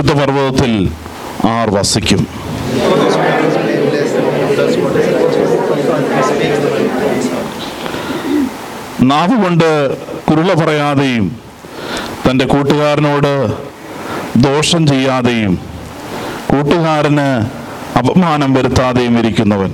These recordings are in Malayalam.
വിശുദ്ധ പർവ്വതത്തിൽ ആർ വസിക്കും നാവ് കൊണ്ട് കുരുള പറയാതെയും തൻ്റെ കൂട്ടുകാരനോട് ദോഷം ചെയ്യാതെയും കൂട്ടുകാരന് അപമാനം വരുത്താതെയും ഇരിക്കുന്നവൻ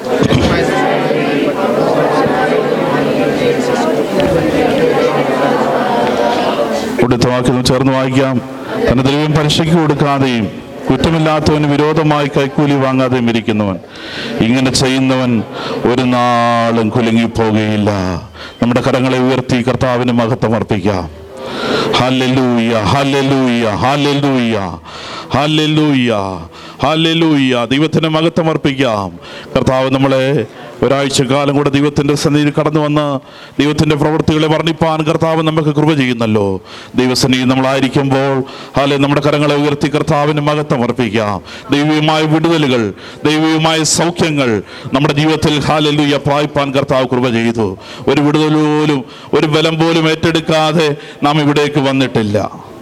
കൊടുത്ത വാക്യം ചേർന്ന് വായിക്കാം തന്റെ ദ്രവ്യം പലിശയ്ക്ക് കൊടുക്കാതെയും കുറ്റമില്ലാത്തവന് വിരോധമായി കൈക്കൂലി വാങ്ങാതെയും ഇരിക്കുന്നവൻ ഇങ്ങനെ ചെയ്യുന്നവൻ ഒരു നാളും കുലുങ്ങിപ്പോകുകയില്ല നമ്മുടെ കരങ്ങളെ ഉയർത്തി കർത്താവിന് മഹത്വം അർപ്പിക്കാം ഹല്ലേലൂയ ഹല്ലേലൂയ ഹല്ലേലൂയ ഹല്ലേലൂയ ഹല്ലേലൂയ ദൈവത്തിന് മഹത്വം അർപ്പിക്കാം കർത്താവ് നമ്മളെ ഒരാഴ്ച കാലം കൂടെ ദൈവത്തിൻ്റെ സന്നിധിയിൽ കടന്നു വന്ന് ദൈവത്തിൻ്റെ പ്രവൃത്തികളെ വർണ്ണിപ്പാൻ കർത്താവ് നമുക്ക് കൃപ ചെയ്യുന്നല്ലോ ദൈവസന്നിധി നമ്മളായിരിക്കുമ്പോൾ ഹാലെ നമ്മുടെ കരങ്ങളെ ഉയർത്തി കർത്താവിന് മഹത്വം അർപ്പിക്കാം ദൈവീയമായ വിടുതലുകൾ ദൈവീയമായ സൗഖ്യങ്ങൾ നമ്മുടെ ജീവിതത്തിൽ ഹാലലുയ പ്രായ്പാൻ കർത്താവ് കൃപ ചെയ്തു ഒരു വിടുതൽ പോലും ഒരു ബലം പോലും ഏറ്റെടുക്കാതെ നാം ഇവിടേക്ക് വന്നിട്ടില്ല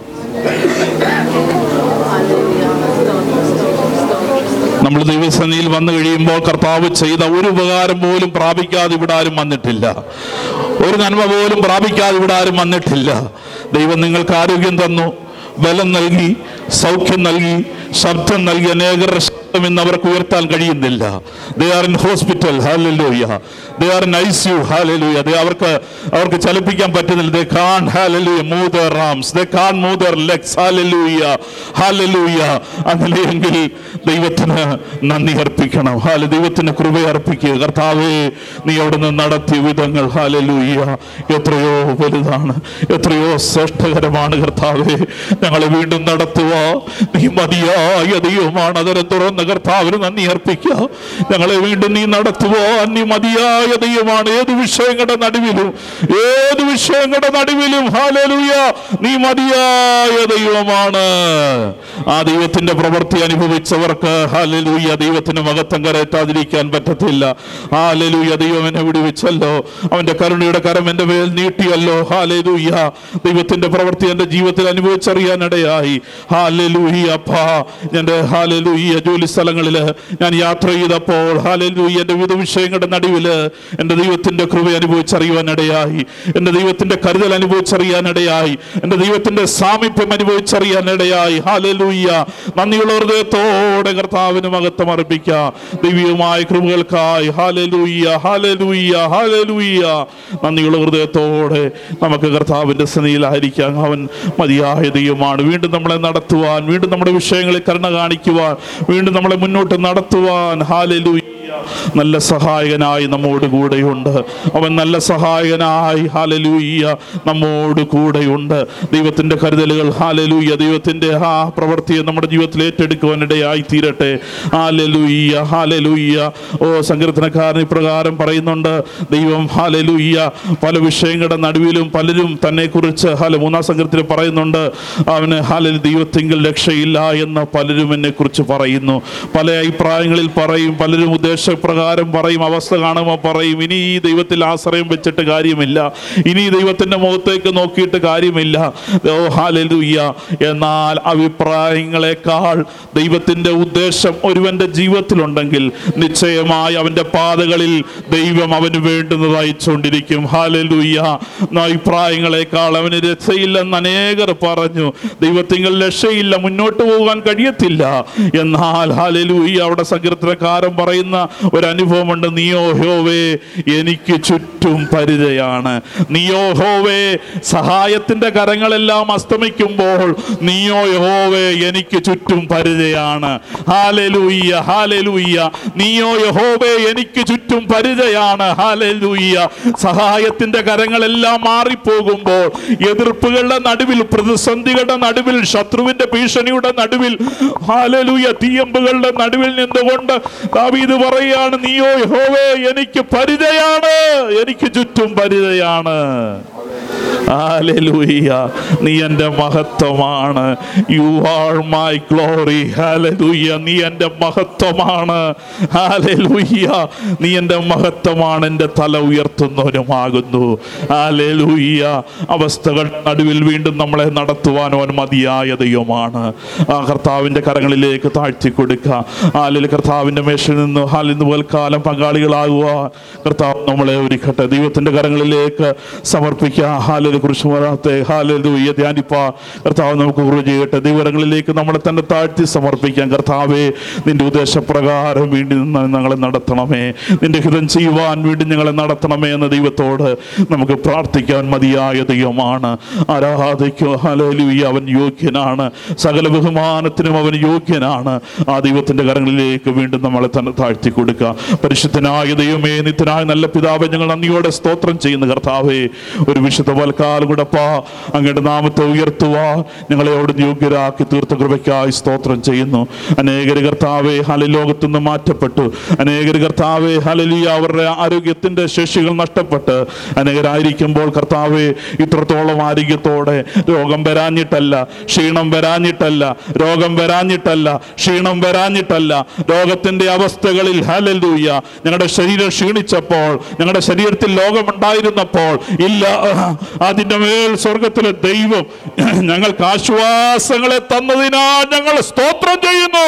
നമ്മൾ ദൈവസന്നിധിയിൽ വന്നു കഴിയുമ്പോൾ കർത്താവ് ചെയ്ത ഒരു ഉപകാരം പോലും പ്രാപിക്കാതെ ഇവിടെ ആരും വന്നിട്ടില്ല ഒരു നന്മ പോലും പ്രാപിക്കാതെ ഇവിടെ ആരും വന്നിട്ടില്ല ദൈവം നിങ്ങൾക്ക് ആരോഗ്യം തന്നു ബലം നൽകി സൗഖ്യം നൽകി ശബ്ദം നൽകി അനേകരുടെ ശബ്ദം ഇന്ന് അവർക്ക് ഉയർത്താൻ കഴിയുന്നില്ല they are in hospital hallelujah they are in I C U hallelujah they അവർക്ക് അവർക്ക് ചലിപ്പിക്കാൻ പറ്റുന്നില്ല they can't hallelujah move their arms they can't move their legs hallelujah hallelujah അങ്ങനെയെങ്കിൽ ദൈവത്തിന് നന്ദി അർപ്പിക്കണം ഹാല ദൈവത്തിന് കൃപ അർപ്പിക്കുക കർത്താവേ നീ അവിടുന്ന് നടത്തിയ വിധങ്ങൾ ഹാലലൂയ എത്രയോ വലുതാണ് എത്രയോ ശ്രേഷ്ഠകരമാണ് കർത്താവേ ഞങ്ങളെ വീണ്ടും നടത്തുക നീ മതിയായ ദൈവമാണ് അതിനെ തുറന്ന കർത്താവിന് നന്ദി അർപ്പിക്കുക ഞങ്ങളെ വീണ്ടും നീ നടത്തുക നീ മതിയായ ദൈവമാണ് ഏത് വിഷയങ്ങളുടെ നടുവിലും ഏത് വിഷയങ്ങളുടെ നടുവിലും ഹാലലൂയ നീ മതിയായ ദൈവമാണ് ആ ദൈവത്തിന്റെ പ്രവൃത്തി അനുഭവിച്ചവർക്ക് ഹാലലൂയ ദൈവത്തിന് മഹത്വം കരയറ്റാതിരിക്കാൻ പറ്റത്തില്ല ഹാലലൂയ ദൈവം എന്നെ വിടുവിച്ചല്ലോ അവന്റെ കരുണയുടെ കരം എന്റെ മേൽ നീട്ടിയല്ലോ ഹാലലൂയ ദൈവത്തിന്റെ പ്രവൃത്തി എന്റെ ജീവിതത്തിൽ അനുഭവിച്ചറിയാനിടയായി ഹാലലൂയ അപ്പാ എന്റെ ഹാലലൂയ ജോലി സ്ഥലങ്ങളിൽ ഞാൻ യാത്ര ചെയ്തപ്പോൾ ഹാലലൂയ എന്റെ വിവിധ വിഷയങ്ങളുടെ നടുവില് എന്റെ ദൈവത്തിന്റെ കൃപ അനുഭവിച്ചറിയുവാനിടയായി എന്റെ ദൈവത്തിന്റെ കരുതൽ അനുഭവിച്ചറിയാനിടയായി എന്റെ ദൈവത്തിന്റെ സാമീപ്യം അനുഭവിച്ചറിയാനിടയായി ഹാലലൂയ നന്ദിയുള്ള ഹൃദയത്തോടെ കർത്താവിന് മഹത്വം അർപ്പിക്കാം ദൈവീയമായ കൃപകൾക്കായി ഹാലലൂയ ഹാലലൂയ ഹാലലൂയ നന്ദിയുള്ള ഹൃദയത്തോടെ നമുക്ക് കർത്താവിന്റെ സന്നിധിയിലായിരിക്കാം അവൻ മതിയായ ദൈവമാണ് വീണ്ടും നമ്മളെ നടത്തുവാൻ വീണ്ടും നമ്മുടെ വിഷയങ്ങളിൽ കരുണ കാണിക്കുവാൻ വീണ്ടും നമ്മളെ മുന്നോട്ട് നടത്തുവാൻ ഹാലലൂയ നല്ല സഹായകനായി നമ്മോട് കൂടെയുണ്ട് അവൻ നല്ല സഹായകനായി ഹാലലൂയ്യ നമ്മോട് കൂടെയുണ്ട് ദൈവത്തിന്റെ കരുതലുകൾ ഹാലലൂയ്യ ദൈവത്തിന്റെ ആ പ്രവൃത്തിയെ നമ്മുടെ ജീവിതത്തിൽ ഏറ്റെടുക്കുവാനിടയായി തീരട്ടെ ഹാലലൂയ്യ ഹാലലൂയ്യ ഓ സങ്കീർത്തനക്കാരൻ ഇപ്രകാരം പറയുന്നുണ്ട് ദൈവം ഹാലലൂയ്യ പല വിഷയങ്ങളുടെ നടുവിലും പലരും തന്നെ കുറിച്ച് ഹാല മൂന്നാം സംഘത്തിൽ പറയുന്നുണ്ട് അവന് ഹാലൽ ദൈവത്തിങ്കിൽ രക്ഷയില്ല എന്ന് പലരും എന്നെ കുറിച്ച് പറയുന്നു പല അഭിപ്രായങ്ങളിൽ പറയും പലരും ഉദ്ദേശപ്രകാരം പറയും അവസ്ഥ കാണുമ്പോൾ പറയും ഇനി ഈ ദൈവത്തിൽ ആശ്രയം വെച്ചിട്ട് കാര്യമില്ല ഇനി ഈ ദൈവത്തിന്റെ മുഖത്തേക്ക് നോക്കിയിട്ട് കാര്യമില്ല ഓ ഹാലലൂയ്യ എന്നാൽ അഭിപ്രായങ്ങളെക്കാൾ ദൈവത്തിന്റെ ഉദ്ദേശം ഒരുവന്റെ ജീവിതത്തിലുണ്ടെങ്കിൽ നിശ്ചയമായി അവന്റെ പാതകളിൽ ദൈവം അവന് വേണ്ടുന്നത് അയച്ചുകൊണ്ടിരിക്കും ഹാലലൂയ്യ അഭിപ്രായങ്ങളെക്കാൾ അവന് രക്ഷയില്ലെന്ന് അനേകർ പറഞ്ഞു ദൈവത്തിങ്ങൾ രക്ഷയില്ല മുന്നോട്ട് പോകാൻ കഴിയത്തില്ല എന്നാൽ ഹാലലൂയ്യ അവിടെ സങ്കീർത്തനക്കാരൻ പറയുന്ന ഒരു അനുഭവമുണ്ട് നീയോ ഹോവേ എനിക്ക് ചുറ്റും പരിചയാണ് നീയോ ഹോവേ സഹായത്തിന്റെ കരങ്ങളെല്ലാം അസ്തമിക്കുമ്പോൾ നീയോ യഹോവേ എനിക്ക് ചുറ്റും പരിചയാണ് ഹാലലൂയ്യ ഹാലലൂയ്യ നീയോ യഹോവേ എനിക്ക് ചുറ്റും പരിചയാണ് ഹാലലൂയ്യ സഹായത്തിന്റെ കരങ്ങളെല്ലാം മാറിപ്പോകുമ്പോൾ എതിർപ്പുകളുടെ നടുവിൽ പ്രതിസന്ധികളുടെ നടുവിൽ ശത്രുവിന്റെ ഭീഷണിയുടെ നടുവിൽ ഹാലലൂയ തീയമ്പുകളുടെ നടുവിൽ നിന്നുകൊണ്ട് ദാവീദ് പറയാണ് നീയോ യഹോവേ എനിക്ക് പരിചയാണ് എനിക്ക് ചുറ്റും പരിചയാണ് ഹാലലൂയ നീ എൻ്റെ മഹത്വമാണ് you are my glory hallelujah നീ എൻ്റെ മഹത്വമാണ് ഹാലലൂയ നീ എൻ്റെ മഹത്വമാണ് എൻ്റെ തല ഉയർത്തുന്നവനുമാകുന്നു ഹാലലൂയ അവസ്ഥകൾ നടുവിൽ വീണ്ടും നമ്മളെ നടത്തുവാൻ അവൻ മതിയായ ദൈവമാണ് ആ കർത്താവിൻ്റെ കരങ്ങളിലേക്ക് താഴ്ത്തി കൊടുക്കുക ഹാലിൽ കർത്താവിൻ്റെ മേശയിൽ നിന്ന് ഹാലിൽ നിന്ന് പോൽക്കാലം പങ്കാളികളാകുക കർത്താവ് നമ്മളെ ഒരുക്കട്ടെ ദൈവത്തിൻ്റെ കരങ്ങളിലേക്ക് സമർപ്പിക്കുക ഹാലിൽ കുറിച്ച് വരാത്തെ ഹാലിൽ ധ്യാനിപ്പ കർത്താവ് നമുക്ക് കുറിച്ച് ചെയ്യട്ടെ ദൈവങ്ങളിലേക്ക് നമ്മളെ തന്നെ താഴ്ത്തി സമർപ്പിക്കാം കർത്താവേ നിന്റെ ഉദ്ദേശപ്രകാരം വീണ്ടും നിന്ന് ഞങ്ങളെ നടത്തണമേ നിന്റെ ഹിതം ചെയ്യുവാൻ വീണ്ടും ഞങ്ങളെ നടത്തണമേ എന്ന ദൈവത്തോട് നമുക്ക് പ്രാർത്ഥിക്കാൻ മതിയായ ദൈവമാണ് ആരാധിക്കുക ഹല്ലേലൂയ അവൻ യോഗ്യനാണ് സകല ബഹുമാനത്തിനും അവൻ യോഗ്യനാണ് ആ ദൈവത്തിന്റെ കരങ്ങളിലേക്ക് വീണ്ടും നമ്മളെ തന്നെ താഴ്ത്തി കൊടുക്കുക പരിശുദ്ധനായ ദൈവമേ നിത്യനായ നല്ല പിതാവെ ഞങ്ങൾ നന്ദിയോടെ സ്തോത്രം ചെയ്യുന്ന കർത്താവേ ഒരു വിശുദ്ധ വൽക്കാലം കൂടപ്പാ അങ്ങയുടെ നാമത്തെ ഉയർത്തുവാ ഞങ്ങളെ അവിടുന്ന് യോഗ്യരാക്കി തീർത്ത കൃപയ്ക്കായി സ്തോത്രം ചെയ്യുന്നു അനേകര് കർത്താവെ ഹല ലോകത്തു നിന്ന് മാറ്റപ്പെട്ടു അനേകര് കർത്താവെ ഹലലിയ അവരുടെ ആരോഗ്യത്തിന്റെ ശേഷികൾ നഷ്ടപ്പെട്ട് അനേകരായിരിക്കുമ്പോൾ കർത്താവെ ഇത്രത്തോളം ആരോഗ്യത്തോടെ രോഗം വരാഞ്ഞിട്ടല്ല ക്ഷീണം വരാഞ്ഞിട്ടല്ല രോഗം വരാഞ്ഞിട്ടല്ല ക്ഷീണം വരാഞ്ഞിട്ടല്ല രോഗത്തിന്റെ അവസ്ഥകളിൽ ഹലലൂയ ഞങ്ങളുടെ ശരീരം ക്ഷീണിച്ചപ്പോൾ ഞങ്ങളുടെ ശരീരത്തിൽ ലോകമുണ്ടായിരുന്നപ്പോൾ ഇല്ല അതിന്റെ മേൽ സ്വർഗത്തിലെ ദൈവം ഞങ്ങൾക്ക് ആശ്വാസങ്ങളെ തന്നതിനാൽ ഞങ്ങൾ സ്തോത്രം ചെയ്യുന്നു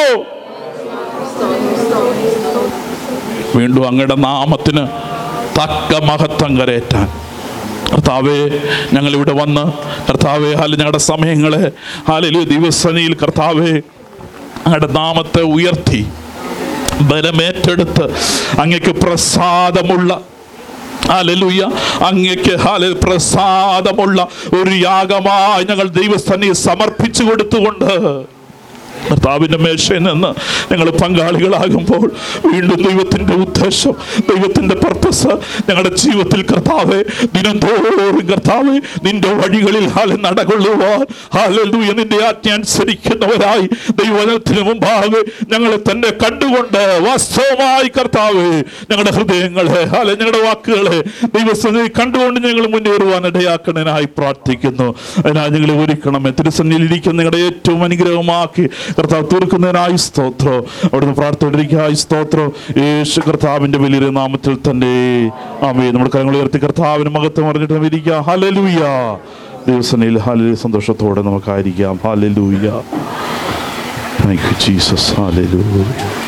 വീണ്ടും അങ്ങയുടെ നാമത്തിന് തക്ക മഹത്വം കരേറ്റാൻ കർത്താവേ ഞങ്ങളിവിടെ വന്ന് കർത്താവേ ഹാല് ഞങ്ങളുടെ സമയങ്ങളെ ഹാലിൽ ദിവസനിയിൽ കർത്താവേ അങ്ങയുടെ നാമത്തെ ഉയർത്തി ബലമേറ്റെടുത്ത് അങ്ങക്ക് പ്രസാദമുള്ള ഹാലലുയ അങ്ങക്ക് ഹാല പ്രസാദമുള്ള ഒരു യാഗമായി ഞങ്ങൾ ദൈവസ്ഥനെ സമർപ്പിച്ചു കൊടുത്തുകൊണ്ട് കർത്താവിൻ്റെ മേശയിൽ നിന്ന് ഞങ്ങൾ പങ്കാളികളാകുമ്പോൾ വീണ്ടും ദൈവത്തിൻ്റെ ഉദ്ദേശം ദൈവത്തിൻ്റെ പർപ്പസ് ഞങ്ങളുടെ ജീവിതത്തിൽ കർത്താവെ ദിനംതോറും കർത്താവെ നിന്റെ വഴികളിൽ ഹാല നടകൊള്ളുവാൻ ഹാലൂയ നിന്റെ ആജ്ഞ അനുസരിക്കുന്നവരായി ദൈവജനത്തിന് മുമ്പാകെ ഞങ്ങളെ തന്നെ കണ്ടുകൊണ്ട് വാസ്തവമായി കർത്താവെ ഞങ്ങളുടെ ഹൃദയങ്ങളെ ഹാല ഞങ്ങളുടെ വാക്കുകളെ ദൈവസ്ഥനെ കണ്ടുകൊണ്ട് ഞങ്ങൾ മുന്നേറുവാൻ ഇടയാക്കണനായി പ്രാർത്ഥിക്കുന്നു അതിനാൽ ഞങ്ങളെ ഒരുക്കണമേ തിരുസന്നിയിൽ ഇരിക്കുന്ന നിങ്ങളുടെ ഏറ്റവും അനുഗ്രഹമാക്കി കർത്താവ് തീർക്കുന്നതിനായി സ്തോത്രം അവിടുന്ന് പ്രാർത്ഥിക്കായി സ്തോത്രം യേശു കർത്താവിന്റെ വലിയൊരു നാമത്തിൽ തന്നെ ആമേ നമ്മൾ കരങ്ങൾ ഉയർത്തി കർത്താവിന് മഹത്വം പറഞ്ഞിട്ട് നമുക്ക് ഇരിക്കാം ഹലലൂയ ദിവസനയിൽ ഹലലു സന്തോഷത്തോടെ നമുക്കായിരിക്കാം ഹലലൂയ thank you Jesus hallelujah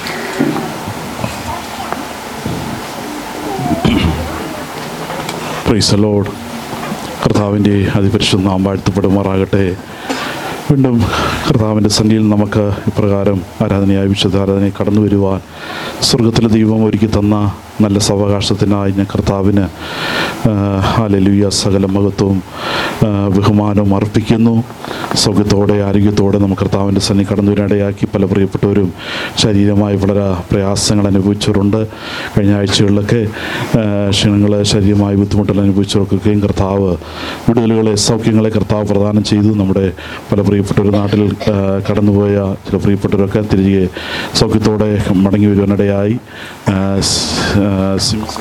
praise Lord കർത്താവിൻ്റെ അതിപരിശുദ്ധ നാം വാഴ്ത്തപ്പെടുമാറാകട്ടെ വീണ്ടും കർത്താവിൻ്റെ സന്നിധിയിൽ നമുക്ക് ഇപ്രകാരം ആരാധനയായി വിശുദ്ധ ആരാധനയെ കടന്നു വരുവാൻ സ്വർഗത്തിലെ ദൈവം ഒരുക്കി തന്ന നല്ല സാവകാശത്തിനായി ഞാൻ കർത്താവിന് ഹാലലുയ സകല മഹത്വവും ആ, ബഹുമാനവും അർപ്പിക്കുന്നു സൗഖ്യത്തോടെ ആരോഗ്യത്തോടെ നമുക്ക് കർത്താവിൻ്റെ സന്നി കടന്നു വരാനിടയാക്കി പല പ്രിയപ്പെട്ടവരും ശരീരമായി വളരെ പ്രയാസങ്ങൾ അനുഭവിച്ചവരുണ്ട് കഴിഞ്ഞ ആഴ്ചകളിലൊക്കെ ക്ഷീണങ്ങൾ ശരീരമായി ബുദ്ധിമുട്ടുകൾ അനുഭവിച്ചവർക്കൊക്കെയും കർത്താവ് വിടുതലുകളെ സൗഖ്യങ്ങളെ കർത്താവ് പ്രദാനം ചെയ്തു നമ്മുടെ പല പ്രിയപ്പെട്ടവർ നാട്ടിൽ ആ, കടന്നുപോയ ചില പ്രിയപ്പെട്ടവരൊക്കെ തിരികെ സൗഖ്യത്തോടെ മടങ്ങി വരുവാനിടയായി ആ, സ്- ആ, സിംസ്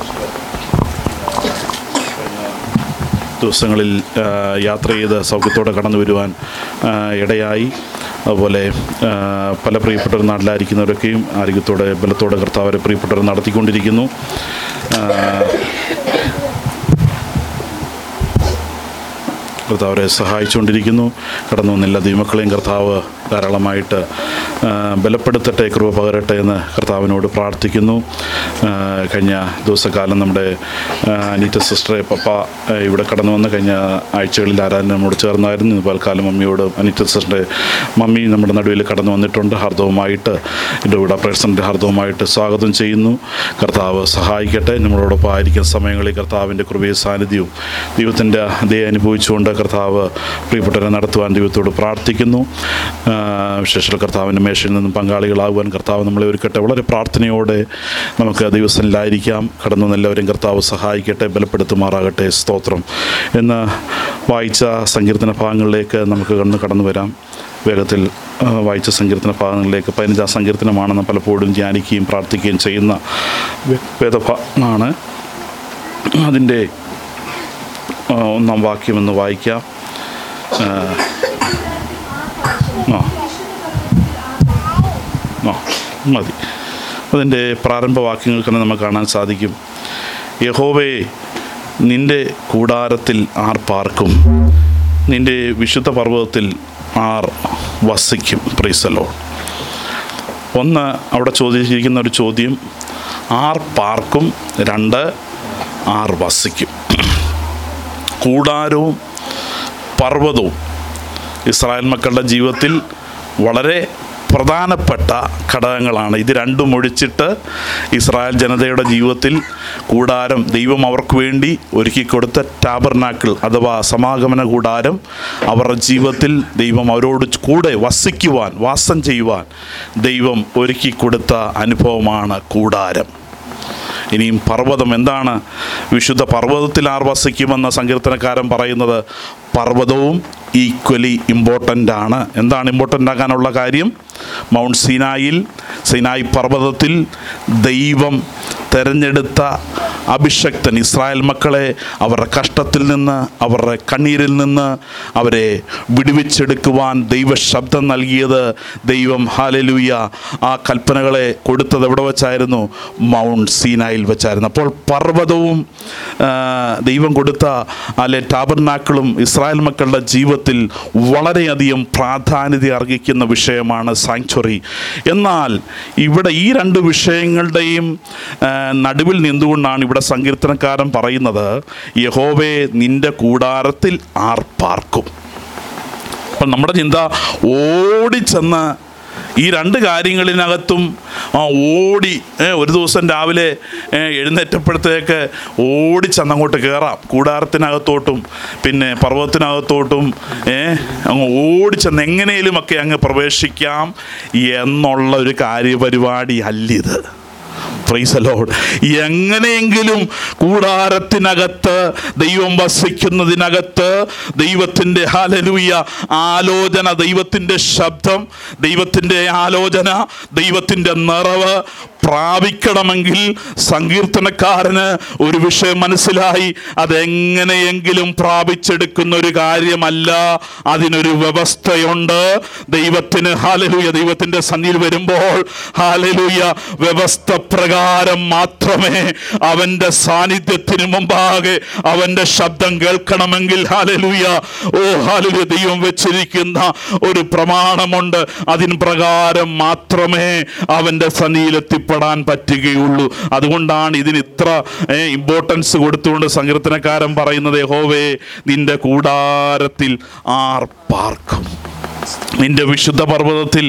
ദിവസങ്ങളിൽ ആ, യാത്ര ചെയ്ത് സൗഖ്യത്തോടെ കടന്നു വരുവാൻ ആ, ഇടയായി അതുപോലെ ആ, പല പ്രിയപ്പെട്ടവർ നാട്ടിലായിരിക്കുന്നവരൊക്കെയും ആരോഗ്യത്തോടെ ബലത്തോടെ കർത്താവരെ പ്രിയപ്പെട്ടവർ നടത്തിക്കൊണ്ടിരിക്കുന്നു ആ, കർത്താവരെ സഹായിച്ചുകൊണ്ടിരിക്കുന്നു കടന്നു വന്ന എല്ലാ ദൈവമക്കളെയും കർത്താവ് ധാരാളമായിട്ട് ആ, ബലപ്പെടുത്തട്ടെ കൃപ പകരട്ടെ എന്ന് കർത്താവിനോട് പ്രാർത്ഥിക്കുന്നു ആ, കഴിഞ്ഞ ദിവസക്കാലം നമ്മുടെ ആ, അനീറ്റ സിസ്റ്ററെ പപ്പ ആ, ഇവിടെ കടന്നു വന്ന് കഴിഞ്ഞ ആഴ്ചകളിൽ ആരാധന നമ്മോട് ചേർന്നായിരുന്നു ഇന്ന് പൽക്കാലം മമ്മിയോട് അനീറ്റ സിസ്റ്ററിൻ്റെ മമ്മി നമ്മുടെ നടുവിൽ കടന്നു വന്നിട്ടുണ്ട് ഹർദവുമായിട്ട് എൻ്റെ കൂടെ പ്രസിഡൻ്റ് ഹർദവുമായിട്ട് സ്വാഗതം ചെയ്യുന്നു കർത്താവ് സഹായിക്കട്ടെ നമ്മളോടൊപ്പം ആയിരിക്കുന്ന സമയങ്ങളിൽ കർത്താവിൻ്റെ കൃപയും സാന്നിധ്യവും ദൈവത്തിൻ്റെ അതേ അനുഭവിച്ചുകൊണ്ട് കർത്താവ് പ്രിയപ്പെട്ടവരെ നടത്തുവാൻ ദൈവത്തോട് പ്രാർത്ഥിക്കുന്നു ആ, വിശേഷ കർത്താവിൻ്റെ മേശയിൽ നിന്നും പങ്കാളികളാകുവാൻ കർത്താവ് നമ്മളെ ഒരുക്കട്ടെ വളരെ പ്രാർത്ഥനയോടെ നമുക്ക് ദിവസത്തിലായിരിക്കാം കടന്നു എല്ലാവരും കർത്താവ് സഹായിക്കട്ടെ ബലപ്പെടുത്തുമാറാകട്ടെ സ്തോത്രം എന്ന് വായിച്ച സങ്കീർത്തന ഭാഗങ്ങളിലേക്ക് നമുക്ക് കടന്നു കടന്നു വരാം വേഗത്തിൽ ആ, വായിച്ച സങ്കീർത്തന ഭാഗങ്ങളിലേക്ക് പതിനഞ്ചാം സങ്കീർത്തനമാണെന്ന് പലപ്പോഴും ധ്യാനിക്കുകയും പ്രാർത്ഥിക്കുകയും ചെയ്യുന്ന വേ- വേദഭാഗമാണ് അതിൻ്റെ ആ, ഒന്നാം വാക്യം ഒന്ന് വായിക്കാം ആ, ആ ആ മതി അതിൻ്റെ പ്രാരംഭ വാക്യങ്ങൾ തന്നെ നമുക്ക് കാണാൻ സാധിക്കും യഹോവേ നിൻ്റെ കൂടാരത്തിൽ ആർ പാർക്കും നിൻ്റെ വിശുദ്ധ പർവ്വതത്തിൽ ആർ വസിക്കും പ്രീസലോ ഒന്ന് അവിടെ ചോദിച്ചിരിക്കുന്ന ഒരു ചോദ്യം ആർ പാർക്കും രണ്ട് ആർ വസിക്കും കൂടാരവും പർവ്വതവും ഇസ്രായേൽ മക്കളുടെ ജീവിതത്തിൽ വളരെ പ്രധാനപ്പെട്ട ഘടകങ്ങളാണ് ഇത് രണ്ടും ഒഴിച്ചിട്ട് ഇസ്രായേൽ ജനതയുടെ ജീവിതത്തിൽ കൂടാരം ദൈവം അവർക്ക് വേണ്ടി ഒരുക്കിക്കൊടുത്ത ടാബർനാക്കിൾ അഥവാ സമാഗമന കൂടാരം അവരുടെ ജീവിതത്തിൽ ദൈവം അവരോട് കൂടെ വസിക്കുവാൻ വാസം ചെയ്യുവാൻ ദൈവം ഒരുക്കിക്കൊടുത്ത അനുഭവമാണ് കൂടാരം ഇനിയും പർവ്വതം എന്താണ് വിശുദ്ധ പർവ്വതത്തിൽ ആർ വസിക്കുമെന്ന സങ്കീർത്തനക്കാരൻ പറയുന്നത് പർവ്വതവും ഈക്വലി ഇമ്പോർട്ടൻ്റ് ആണ് എന്താണ് ഇമ്പോർട്ടൻ്റ് ആകാനുള്ള കാര്യം മൗണ്ട് സീനായിൽ സീനായി പർവ്വതത്തിൽ ദൈവം തെരഞ്ഞെടുത്ത അഭിഷക്തൻ ഇസ്രായേൽ മക്കളെ അവരുടെ കഷ്ടത്തിൽ നിന്ന് അവരുടെ കണ്ണീരിൽ നിന്ന് അവരെ വിടുവിച്ചെടുക്കുവാൻ ദൈവശബ്ദം നൽകിയത് ദൈവം ഹാലലൂയ ആ കൽപ്പനകളെ കൊടുത്തത് എവിടെ വെച്ചായിരുന്നു മൗണ്ട് സീനായിൽ വെച്ചായിരുന്നു അപ്പോൾ പർവ്വതവും ആ, ദൈവം കൊടുത്ത അല്ലെ ടാബർനാക്കളും ഇസ്രായേൽ മക്കളുടെ ജീവിതത്തിൽ വളരെയധികം പ്രാധാന്യത അർഹിക്കുന്ന വിഷയമാണ് സാങ്ച്വറി എന്നാൽ ഇവിടെ ഈ രണ്ട് വിഷയങ്ങളുടെയും ആ, നടുവിൽ നിന്നുകൊണ്ടാണ് ഇവിടെ സങ്കീർത്തനക്കാരൻ പറയുന്നത് യഹോവേ നിന്റെ കൂടാരത്തിൽ ആർ പാർക്കും അപ്പം നമ്മുടെ ചിന്ത ഓടിച്ചെന്ന് ഈ രണ്ട് കാര്യങ്ങളിനകത്തും ആ ഓടി ഏ, ഒരു ദിവസം രാവിലെ ഏ, എഴുന്നേറ്റപ്പോഴത്തേക്ക് ഓടിച്ചെന്നങ്ങോട്ട് കയറാം കൂടാരത്തിനകത്തോട്ടും പിന്നെ പർവ്വതത്തിനകത്തോട്ടും ഏ, അങ്ങ് ഓടിച്ചെന്ന് എങ്ങനെയുമൊക്കെ അങ്ങ് പ്രവേശിക്കാം എന്നുള്ള ഒരു കാര്യപരിപാടി അല്ലിത് പ്രൈസ് ലോഡ് എങ്ങനെയെങ്കിലും കൂടാരത്തിനകത്ത് ദൈവം വസിക്കുന്നതിനകത്ത് ദൈവത്തിൻ്റെ ഹാലലൂയ ആലോചന ദൈവത്തിൻ്റെ ശബ്ദം ദൈവത്തിൻ്റെ ആലോചന ദൈവത്തിൻ്റെ നിറവ് പ്രാപിക്കണമെങ്കിൽ സങ്കീർത്തനക്കാരന് ഒരു വിഷയം മനസ്സിലായി അതെങ്ങനെയെങ്കിലും പ്രാപിച്ചെടുക്കുന്ന ഒരു കാര്യമല്ല അതിനൊരു വ്യവസ്ഥയുണ്ട് ദൈവത്തിന് ഹാലലൂയ ദൈവത്തിൻ്റെ സന്നിധിയിൽ വരുമ്പോൾ ഹാലലൂയ വ്യവസ്ഥ പ്രകാരം മാത്രമേ അവൻ്റെ സാന്നിധ്യത്തിന് മുമ്പാകെ അവൻ്റെ ശബ്ദം കേൾക്കണമെങ്കിൽ ഹാലലൂയ ഓ ഹാലലൂയ ദൈവം വെച്ചിരിക്കുന്ന ഒരു പ്രമാണമുണ്ട് അതിന് പ്രകാരം മാത്രമേ അവൻ്റെ സന്നിധിയിൽ എത്തിപ്പെടാൻ പറ്റുകയുള്ളൂ അതുകൊണ്ടാണ് ഇതിന് ഇത്ര ഇമ്പോർട്ടൻസ് കൊടുത്തുകൊണ്ട് സങ്കീർത്തനക്കാരൻ പറയുന്നത് ഹോവേ നിന്റെ കൂടാരത്തിൽ ആർ പാർക്കും നിന്റെ വിശുദ്ധ പർവ്വതത്തിൽ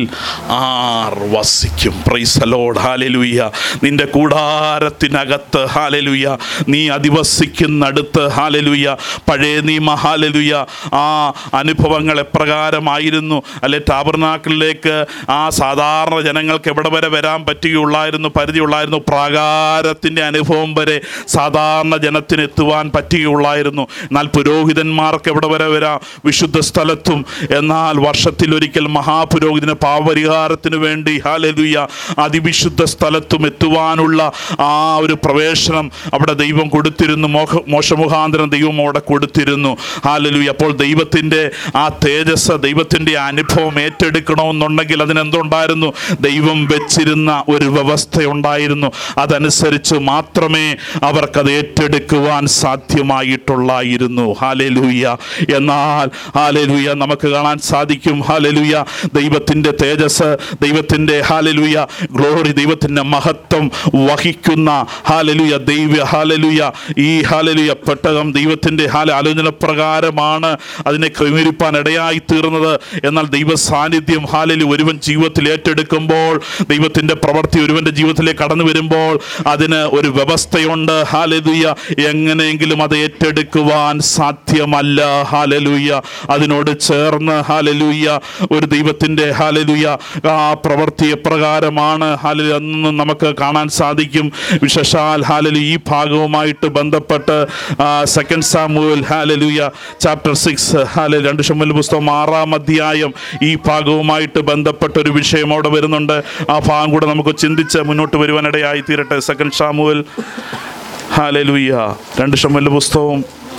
ആർ വസിക്കും പ്രൈസലോഡ് ഹാലലുയ്യ നിന്റെ കൂടാരത്തിനകത്ത് ഹാലലുയ്യ നീ അധിവസിക്കുന്നിടത്ത് ഹാലലുയ്യ പഴയ നിയമ ഹാലലുയ്യ ആ അനുഭവങ്ങൾ എപ്രകാരമായിരുന്നു അല്ലെ ടാബർനാക്കിലേക്ക് ആ സാധാരണ ജനങ്ങൾക്ക് എവിടെ വരെ വരാൻ പറ്റുകയുള്ളായിരുന്നു പരിധിയുള്ളായിരുന്നു പ്രാകാരത്തിൻ്റെ അനുഭവം വരെ സാധാരണ ജനത്തിന് എത്തുവാൻ പറ്റുകയുള്ളായിരുന്നു എന്നാൽ പുരോഹിതന്മാർക്ക് എവിടെ വരെ വരാം വിശുദ്ധ സ്ഥലത്തും എന്നാൽ വർഷത്തിലൊരിക്കൽ മഹാപുരോഹിതന് പാവപരിഹാരത്തിന് വേണ്ടി ഹാലലുയ അതിവിശുദ്ധ സ്ഥലത്തും എത്തുവാനുള്ള ആ ഒരു പ്രവേശനം അവിടെ ദൈവം കൊടുത്തിരുന്നു മോഹ മോശമുഖാന്തരം ദൈവം അവിടെ കൊടുത്തിരുന്നു ഹാലലുയ അപ്പോൾ ദൈവത്തിൻ്റെ ആ തേജസ് ദൈവത്തിൻ്റെ അനുഭവം ഏറ്റെടുക്കണമെന്നുണ്ടെങ്കിൽ അതിനെന്തുണ്ടായിരുന്നു ദൈവം വെച്ചിരുന്ന ഒരു വ്യവസ്ഥയുണ്ടായിരുന്നു അതനുസരിച്ച് മാത്രമേ അവർക്കത് ഏറ്റെടുക്കുവാൻ സാധ്യമായിട്ടുള്ളായിരുന്നു ഹാലലൂയ എന്നാൽ ഹാലലൂയ നമുക്ക് കാണാൻ സാധിക്കും ഹാലലൂയ ദൈവത്തിൻ്റെ തേജസ് ദൈവത്തിൻ്റെ ഹാലലൂയ ഗ്ലോറി ദൈവത്തിൻ്റെ മഹത്വം വഹിക്കുന്ന ഹാലലൂയ ദൈവ ഹാലലൂയ ഈ ഹാലലൂയ പെട്ടകം ദൈവത്തിൻ്റെ ഹാല ആലോചന പ്രകാരമാണ് അതിനെ ക്രമീകരിപ്പാൻ ഇടയായി തീർന്നത് എന്നാൽ ദൈവ സാന്നിധ്യം ഹാലലു ഒരുവൻ ജീവിതത്തിൽ ഏറ്റെടുക്കുമ്പോൾ ദൈവത്തിൻ്റെ പ്രവൃത്തി ഒരുവൻ്റെ ജീവിതത്തിലേക്ക് കടന്നു വരുമ്പോൾ അതിന് ഒരു വ്യവസ്ഥയുണ്ട് ഹാലലൂയ എങ്ങനെയെങ്കിലും അത് ഏറ്റെടുക്കുവാൻ സാധ്യമല്ല ഹാലലൂയ അതിനോട് ചേർന്ന് ഹാലലൂയ ഒരു ദൈവത്തിൻ്റെ ഹാലലൂയ ആ പ്രവൃത്തി എപ്രകാരമാണ് ഹാലലു എന്ന് നമുക്ക് കാണാൻ സാധിക്കും വിശേഷാൽ ഹാലലു ഈ ഭാഗവുമായിട്ട് ബന്ധപ്പെട്ട് second Samuel hallelujah chapter six ഹാല രണ്ട് ഷമ്മൽ പുസ്തകം ആറാം അധ്യായം ഈ ഭാഗവുമായിട്ട് ബന്ധപ്പെട്ട ഒരു വിഷയം അവിടെ വരുന്നുണ്ട് ആ ഭാഗം കൂടെ നമുക്ക് ചിന്തിച്ച് മുന്നോട്ട് വരുവാനിടയായി തീരട്ടെ സെക്കൻഡ് ഷാമുവൽ ഹാലലൂയ രണ്ട് ഷമ്മൽ പുസ്തകവും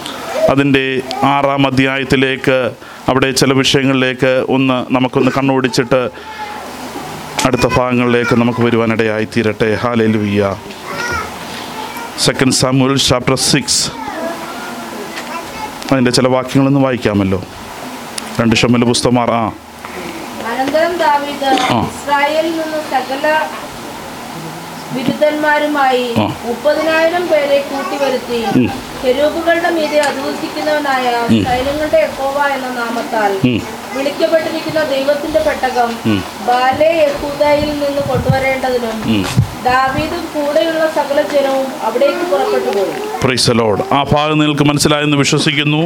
അതിൻ്റെ ആറാം അധ്യായത്തിലേക്ക് അവിടെ ചില വിഷയങ്ങളിലേക്ക് ഒന്ന് നമുക്കൊന്ന് കണ്ണോടിച്ചിട്ട് അടുത്ത ഭാഗങ്ങളിലേക്ക് നമുക്ക് വരുവാനിടയായി തീരട്ടെ ഹാലലുയ്യ സെക്കൻഡ് സാമുവൽ ചാപ്റ്റർ സിക്സ് അതിൻ്റെ ചില വാക്യങ്ങളൊന്ന് വായിക്കാമല്ലോ രണ്ട് ഷമ്മൽ പുസ്തകമാർ ആ അനന്തരം ദാവീദ് ആ. ഇസ്രായേലിൽ നിന്ന് സകല വിരുദ്ധന്മാരുമായി ആ. മുപ്പതിനായിരം പേരെ കൂട്ടിവരുത്തി ഉം. കെരൂബുകളുടെ മീതെ അധിവസിക്കുന്നവനായ സൈന്യങ്ങളുടെ യഹോവ എന്ന നാമത്താൽ ഉം. വിളിക്കപ്പെട്ടിരിക്കുന്ന ദൈവത്തിന്റെ പെട്ടകം ഉം. ബാലെ യഹൂദയിൽ നിന്ന് കൊണ്ടുവരേണ്ടതിനും ഉം. ദാവീദും കൂടെയുള്ള സകല ജനവും അവിടേക്ക് പുറപ്പെട്ടു പോയി പ്രൈസ് ലോഡ് ആ ഭാഗം നിങ്ങൾക്ക് മനസ്സിലായെന്ന് വിശ്വസിക്കുന്നു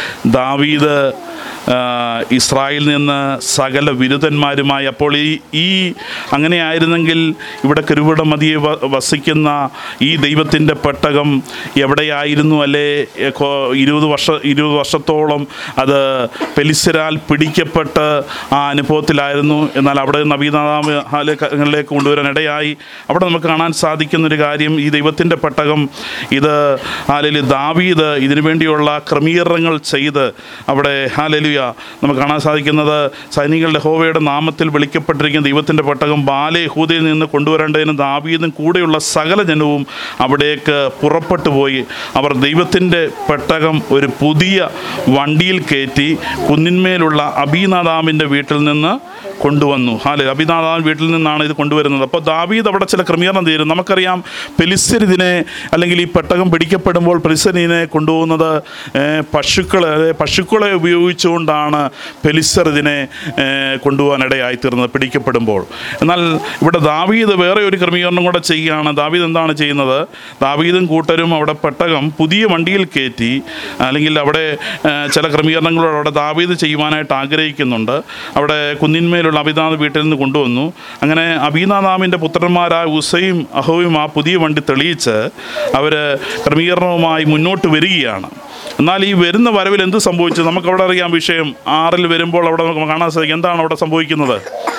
ദാവീദ് ആ, ഇസ്രായേലിൽ നിന്ന് സകല വിരുദ്ധന്മാരുമായി അപ്പോൾ ഈ ഈ അങ്ങനെയായിരുന്നെങ്കിൽ ഇവിടെ കരുവിട മതിയെ വ- വസിക്കുന്ന ഈ ദൈവത്തിൻ്റെ പെട്ടകം എവിടെയായിരുന്നു അല്ലേ എ, കൊ- ഇരുപത് വർഷ ഇരുപത് വർഷത്തോളം അത് പെലിസരാൽ പിടിക്കപ്പെട്ട് ആ അനുഭവത്തിലായിരുന്നു എന്നാൽ അവിടെ നവീനങ്ങളിലേക്ക് കൊണ്ടുവരാൻ ഇടയായി അവിടെ നമുക്ക് കാണാൻ സാധിക്കുന്ന ഒരു കാര്യം ഈ ദൈവത്തിൻ്റെ പെട്ടകം ഇത് ഹാലലി ദാവീദ് ഇതിനു വേണ്ടിയുള്ള ക്രമീകരണങ്ങൾ ചെയ്ത് അവിടെ ഹാലലിയ നമുക്ക് കാണാൻ സാധിക്കുന്നത് സൈനികളുടെ ഹോവയുടെ നാമത്തിൽ വിളിക്കപ്പെട്ടിരിക്കുന്ന ദൈവത്തിൻ്റെ പെട്ടകം ബാലെ ഹൂദയിൽ നിന്ന് കൊണ്ടുവരേണ്ടതിന് ദാവീദും കൂടെയുള്ള സകല ജനവും അവിടേക്ക് പുറപ്പെട്ടു പോയി അവർ ദൈവത്തിൻ്റെ പെട്ടകം ഒരു പുതിയ വണ്ടിയിൽ കയറ്റി കുന്നിന്മേലുള്ള അബീനാദാമിൻ്റെ വീട്ടിൽ നിന്ന് കൊണ്ടുവന്നു ഹാലെ അഭിനാഥാൻ വീട്ടിൽ നിന്നാണ് ഇത് കൊണ്ടുവരുന്നത് അപ്പോൾ ദാവീദ് അവിടെ ചില ക്രമീകരണം തീരും നമുക്കറിയാം പെലിസ്തർ ഇതിനെ അല്ലെങ്കിൽ ഈ പെട്ടകം പിടിക്കപ്പെടുമ്പോൾ പെലിസ്തർ ഇതിനെ കൊണ്ടുപോകുന്നത് ഏഹ്, പശുക്കളെ അതായത് പശുക്കളെ ഉപയോഗിച്ചുകൊണ്ടാണ് പെലിസ്തർ ഇതിനെ ഏഹ്, കൊണ്ടുപോകാനിടയായി തീർന്നത് പിടിക്കപ്പെടുമ്പോൾ എന്നാൽ ഇവിടെ ദാവീദ് വേറെ ഒരു ക്രമീകരണം കൂടെ ചെയ്യുകയാണ് ദാവീദ് എന്താണ് ചെയ്യുന്നത് ദാവീദും കൂട്ടരും അവിടെ പെട്ടകം പുതിയ വണ്ടിയിൽ കയറ്റി അല്ലെങ്കിൽ അവിടെ ഏഹ്, ചില ക്രമീകരണങ്ങളോട് അവിടെ ദാവീദ് ചെയ്യുവാനായിട്ട് ആഗ്രഹിക്കുന്നുണ്ട് അവിടെ കുന്നിന്മേലുള്ള അഭിനാഥ് വീട്ടിൽ നിന്ന് കൊണ്ടുവന്നു അങ്ങനെ അഭിനാഥാമിൻ്റെ പുത്രന്മാരായ ഉസയും അഹോയും ആ പുതിയ വണ്ടി തെളിയിച്ച് അവർ ക്രമീകരണവുമായി മുന്നോട്ട് വരികയാണ് എന്നാൽ ഈ വരുന്ന വരവിൽ എന്ത് സംഭവിച്ചു നമുക്കവിടെ അറിയാം വിഷയം ആറിൽ വരുമ്പോൾ അവിടെ നമുക്ക് കാണാൻ സാധിക്കും എന്താണ് അവിടെ സംഭവിക്കുന്നത്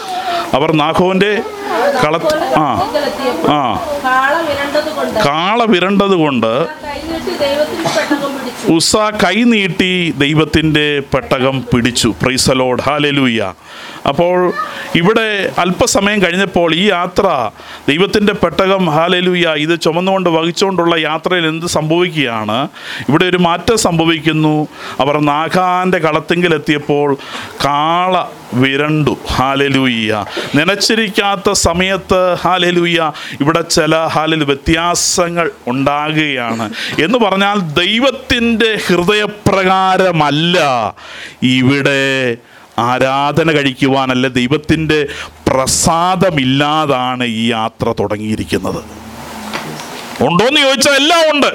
അവർ നാഖോൻ്റെ കള ആ ആ കാള വിരണ്ടത് കൊണ്ട് കാള വിരണ്ടത് കൊണ്ട് കൈനീട്ടി ദൈവത്തിന്റെ പെട്ടകം പിടിച്ചു ഉസ കൈ നീട്ടി ദൈവത്തിൻ്റെ പെട്ടകം പിടിച്ചു പ്രൈസലോഡ് ഹാലലൂയ അപ്പോൾ ഇവിടെ അല്പസമയം കഴിഞ്ഞപ്പോൾ ഈ യാത്ര ദൈവത്തിൻ്റെ പെട്ടകം ഹാലലൂയ ഇത് ചുമന്നുകൊണ്ട് വഹിച്ചുകൊണ്ടുള്ള യാത്രയിൽ എന്ത് സംഭവിക്കുകയാണ് ഇവിടെ ഒരു മാറ്റം സംഭവിക്കുന്നു അവർ നാഗാൻ്റെ കളത്തെങ്കിലെത്തിയപ്പോൾ കാള വിരണ്ടു ഹാലലൂയ്യ നനച്ചിരിക്കാത്ത സമയത്ത് ഹാലലൂയ്യ ഇവിടെ ചില ഹാലിൽ വ്യത്യാസങ്ങൾ ഉണ്ടാകുകയാണ് എന്ന് പറഞ്ഞാൽ ദൈവത്തിൻ്റെ ഹൃദയപ്രകാരമല്ല ഇവിടെ ആരാധന കഴിക്കുവാനല്ല ദൈവത്തിൻ്റെ പ്രസാദമില്ലാതാണ് ഈ യാത്ര തുടങ്ങിയിരിക്കുന്നത് ഉണ്ടോയെന്ന് ചോദിച്ചാൽ എല്ലാം ഉണ്ട്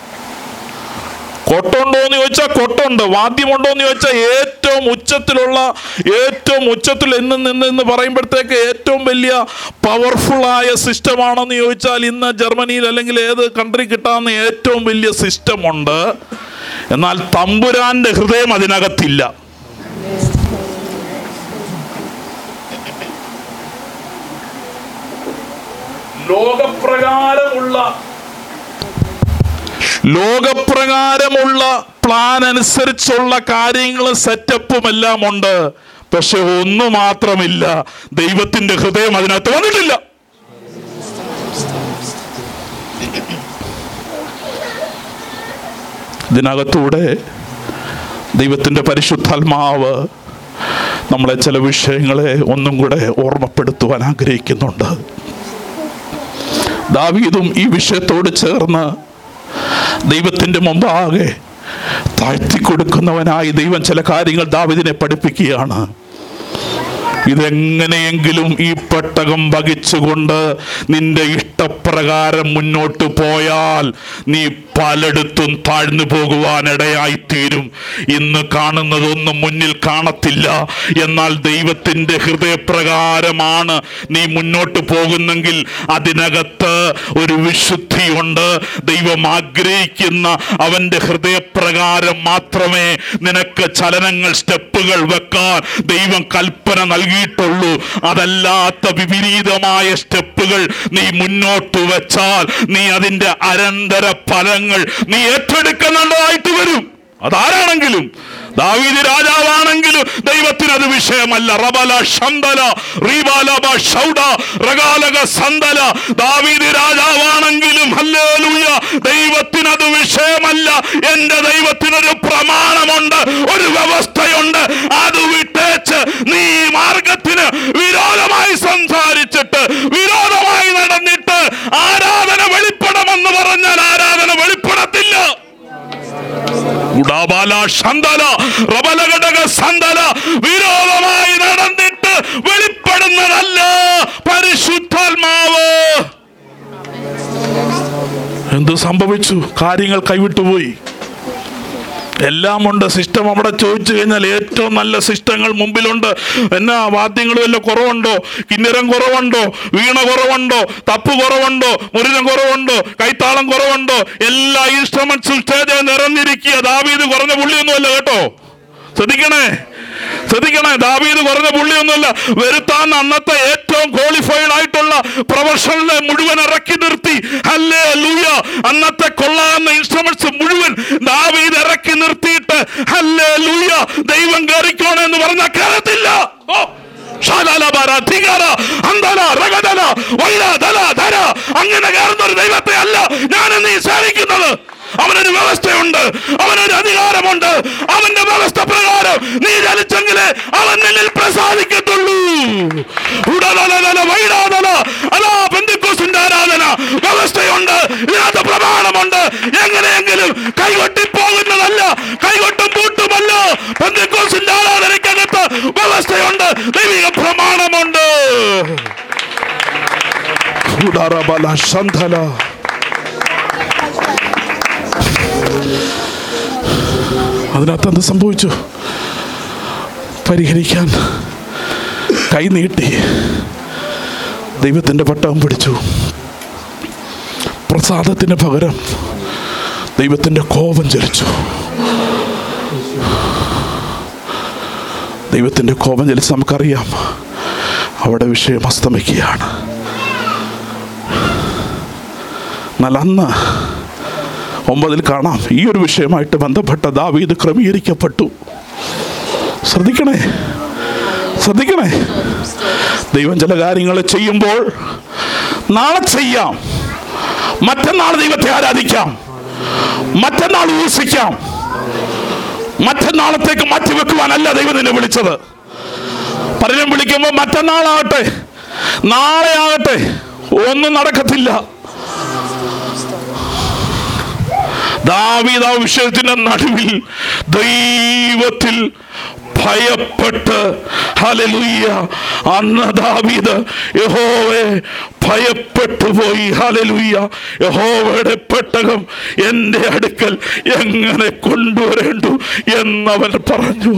കൊട്ടുണ്ടോ എന്ന് ചോദിച്ചാൽ കൊട്ടുണ്ട് വാദ്യമുണ്ടോ എന്ന് ചോദിച്ചാൽ ഏറ്റവും ഉച്ചത്തിലുള്ള ഏറ്റവും ഉച്ചത്തിൽ എന്ന് നിന്ന് എന്ന് പറയുമ്പോഴത്തേക്ക് ഏറ്റവും വലിയ പവർഫുൾ ആയ സിസ്റ്റമാണെന്ന് ചോദിച്ചാൽ ഇന്ന് ജർമ്മനിയിൽ അല്ലെങ്കിൽ ഏത് കൺട്രി കിട്ടാവുന്ന ഏറ്റവും വലിയ സിസ്റ്റം ഉണ്ട് എന്നാൽ തമ്പുരാന്റെ ഹൃദയം അതിനകത്തില്ല ലോകപ്രകാരമുള്ള ലോകപ്രകാരമുള്ള പ്ലാൻ അനുസരിച്ചുള്ള കാര്യങ്ങളും സെറ്റപ്പും എല്ലാം ഉണ്ട് പക്ഷെ ഒന്നു മാത്രമില്ല ദൈവത്തിന്റെ ഹൃദയം അതിനകത്ത് വന്നിട്ടില്ല ഇതിനകത്തൂടെ ദൈവത്തിന്റെ പരിശുദ്ധാത്മാവ് നമ്മളെ ചില വിഷയങ്ങളെ ഒന്നും കൂടെ ഓർമ്മപ്പെടുത്തുവാൻ ആഗ്രഹിക്കുന്നുണ്ട് ദാവീദും ഈ വിഷയത്തോട് ചേർന്ന് ദൈവത്തിൻ്റെ മുമ്പാകെ താഴ്ത്തി കൊടുക്കുന്നവനായി ദൈവം ചില കാര്യങ്ങൾ ദാവിദിനെ പഠിപ്പിക്കുകയാണ് ഇതെങ്ങനെയെങ്കിലും ഈ പെട്ടകം വഹിച്ചുകൊണ്ട് നിന്റെ ഇഷ്ടപ്രകാരം മുന്നോട്ട് പോയാൽ നീ പലയിടത്തും താഴ്ന്നു പോകുവാനിടയായി തീരും ഇന്ന് കാണുന്നതൊന്നും മുന്നിൽ കാണത്തില്ല എന്നാൽ ദൈവത്തിൻ്റെ ഹൃദയപ്രകാരമാണ് നീ മുന്നോട്ട് പോകുന്നെങ്കിൽ അതിനകത്ത് ഒരു വിശുദ്ധിയുണ്ട് ദൈവം ആഗ്രഹിക്കുന്ന അവൻ്റെ ഹൃദയപ്രകാരം മാത്രമേ നിനക്ക് ചലനങ്ങൾ സ്റ്റെപ്പുകൾ വെക്കാൻ ദൈവം കൽപ്പന നൽകിയിട്ടുള്ളൂ അതല്ലാത്ത വിപരീതമായ സ്റ്റെപ്പുകൾ നീ മുന്നോട്ട് വെച്ചാൽ നീ അതിൻ്റെ അനന്തര ഫലങ്ങൾ നീ ഏറ്റെടുക്കുന്നുള്ളതായിട്ട് വരും അതാരാണെങ്കിലും ദാവീദ് രാജാവാണെങ്കിലും ദൈവത്തിന് അത് വിഷയമല്ല റബല ശന്തല റീബാലബ ഷൗഡ റഗാലക സന്തല ദാവീദ് രാജാവാണെങ്കിലും ഹല്ലേലൂയ ദൈവത്തിന് അത് വിഷയമല്ല എന്റെ ദൈവത്തിനൊരു പ്രമാണമുണ്ട് ഒരു വ്യവസ്ഥയുണ്ട് അത് വിട്ടേച്ച് നീ ഈ മാർഗത്തിന് വിരോധമായി സംസാരിച്ചിട്ട് വിരോധമായി നടന്നിട്ട് ആരാധന വെളിപ്പെടമെന്ന് പറഞ്ഞാൽ ആരാധന വെളിപ്പെടത്തില്ല ഉടാബാല ശന്തല റബലഘടക സന്തല വിരോധമായി നടന്നിട്ട് വെളിപ്പെടുന്നതല്ല പരിശുദ്ധാത്മാവ് എന്ത് സംഭവിച്ചു കാര്യങ്ങൾ കൈവിട്ടുപോയി എല്ലാം ഉണ്ട് സിസ്റ്റം അവിടെ ചോദിച്ചു കഴിഞ്ഞാൽ ഏറ്റവും നല്ല സിസ്റ്റങ്ങൾ മുമ്പിലുണ്ട് എന്നാ വാദ്യങ്ങൾ വല്ല കുറവുണ്ടോ കിന്നരം കുറവുണ്ടോ വീണ കുറവുണ്ടോ തപ്പ് കുറവുണ്ടോ മുരുകൻ കുറവുണ്ടോ കൈത്താളം കുറവുണ്ടോ എല്ലാ ഇൻസ്ട്രുമെന്റ്സും സ്റ്റേജ് നിറഞ്ഞിരിക്കുക ദാവീത് കുറഞ്ഞ പുള്ളിയൊന്നുമല്ല കേട്ടോ ശ്രദ്ധിക്കണേ ശ്രദ്ധിക്കണേ ദാവീദ് കുറഞ്ഞ പുള്ളിയൊന്നുമല്ല വരുത്താൻ അന്നത്തെ ഏറ്റവും ക്വാളിഫൈഡ് ആയിട്ടുള്ള പ്രൊഫഷണലെ മുഴുവൻ ഇറക്കി നിർത്തി അല്ലേ ലൂയ അന്നത്തെ കൊള്ളാവുന്ന ഇൻസ്ട്രുമെന്റ്സ് മുഴുവൻ ദാവീദ് ഇറക്കി നിർത്തിയിട്ട് അല്ലേ ലൂയ ദൈവം കയറിക്കോണേ എന്ന് പറഞ്ഞാൽ കയറത്തില്ല ഓ ഷാലാലബാര, ധികാര, അന്തല, രഗതല, വൈര, ധല, ധര. അങ്ങനെ കയറുന്ന ഒരു ദൈവത്തെ അല്ല ഞാൻ നീ സേവിക്കുന്നത് അവനൊരു വ്യവസ്ഥയുണ്ട് അവനൊരു അധികാരമുണ്ട് അവന്റെ വ്യവസ്ഥ പ്രകാരം നീ ചലിച്ചെങ്കിലേ അവൻ നിന്നിൽ പ്രസാദിക്കത്തുള്ളൂ ഉടലലല, വൈരാതല, അതാ പെന്തിക്കോസിന്റെ ആരാധന വ്യവസ്ഥയുണ്ട് ഇതിനകത്ത് പ്രമാണമുണ്ട് എങ്ങനെയെങ്കിലും കൈകൊട്ടി പോകുന്നതല്ല കൈകൊട്ടും പൂട്ടുമല്ല പെന്തിക്കോസിന്റെ ആരാധനയ്ക്കകത്ത് വ്യവസ്ഥയുണ്ട് ദൈവിക പ്രമാണമുണ്ട് ഉദാരബല ശന്ധല അതിനകത്ത് എന്ത് സംഭവിച്ചു പരിഹരിക്കാൻ കൈ നീട്ടി ദൈവത്തിൻ്റെ പട്ടം പിടിച്ചു പ്രസാദത്തിന് പകരം ദൈവത്തിൻ്റെ കോപം ചലിച്ചു ദൈവത്തിൻ്റെ കോപം ചലിച്ച് നമുക്കറിയാം അവിടെ വിഷയം അസ്തമിക്കുകയാണ് എന്നാൽ അന്ന് ഒമ്പതിൽ കാണാം ഈ ഒരു വിഷയമായിട്ട് ബന്ധപ്പെട്ട ദാവീദ് ക്രമീകരിക്കപ്പെട്ടു ശ്രദ്ധിക്കണേ ശ്രദ്ധിക്കണേ ദൈവം ചില കാര്യങ്ങൾ ചെയ്യുമ്പോൾ നാളെ ചെയ്യാം മറ്റന്നാൾ ദൈവത്തെ ആരാധിക്കാം മറ്റന്നാൾ ഊസിക്കാം മറ്റന്നാളത്തേക്ക് മാറ്റിവെക്കുവാനല്ല ദൈവം നിന്നെ വിളിച്ചത് പലരും വിളിക്കുമ്പോൾ മറ്റന്നാളാകട്ടെ നാളെ ആകട്ടെ ഒന്നും നടക്കത്തില്ല ദാവീദ് ആ വിഷയത്തിന്റെ നടുവിൽ ദൈവത്തിൽ ഭയപ്പെട്ട് ഹലലുയ്യ അന്ന് ദാവീദ് യഹോവെ ഭയപ്പെട്ടു പോയി ഹലലുയ്യ യഹോവയുടെ പെട്ടകം എൻ്റെ അടുക്കൽ എങ്ങനെ കൊണ്ടുവരേണ്ടു എന്നവൻ പറഞ്ഞു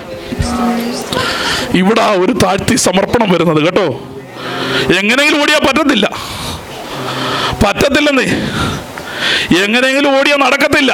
ഇവിടെ ആ ഒരു താഴ്ത്തി സമർപ്പണം വരുന്നത് കേട്ടോ എങ്ങനെയെങ്കിലും ഓടിയാൽ പറ്റത്തില്ല പറ്റത്തില്ലെന്നേ എങ്ങനെയെങ്കിലും ഓടിയാൽ നടക്കത്തില്ല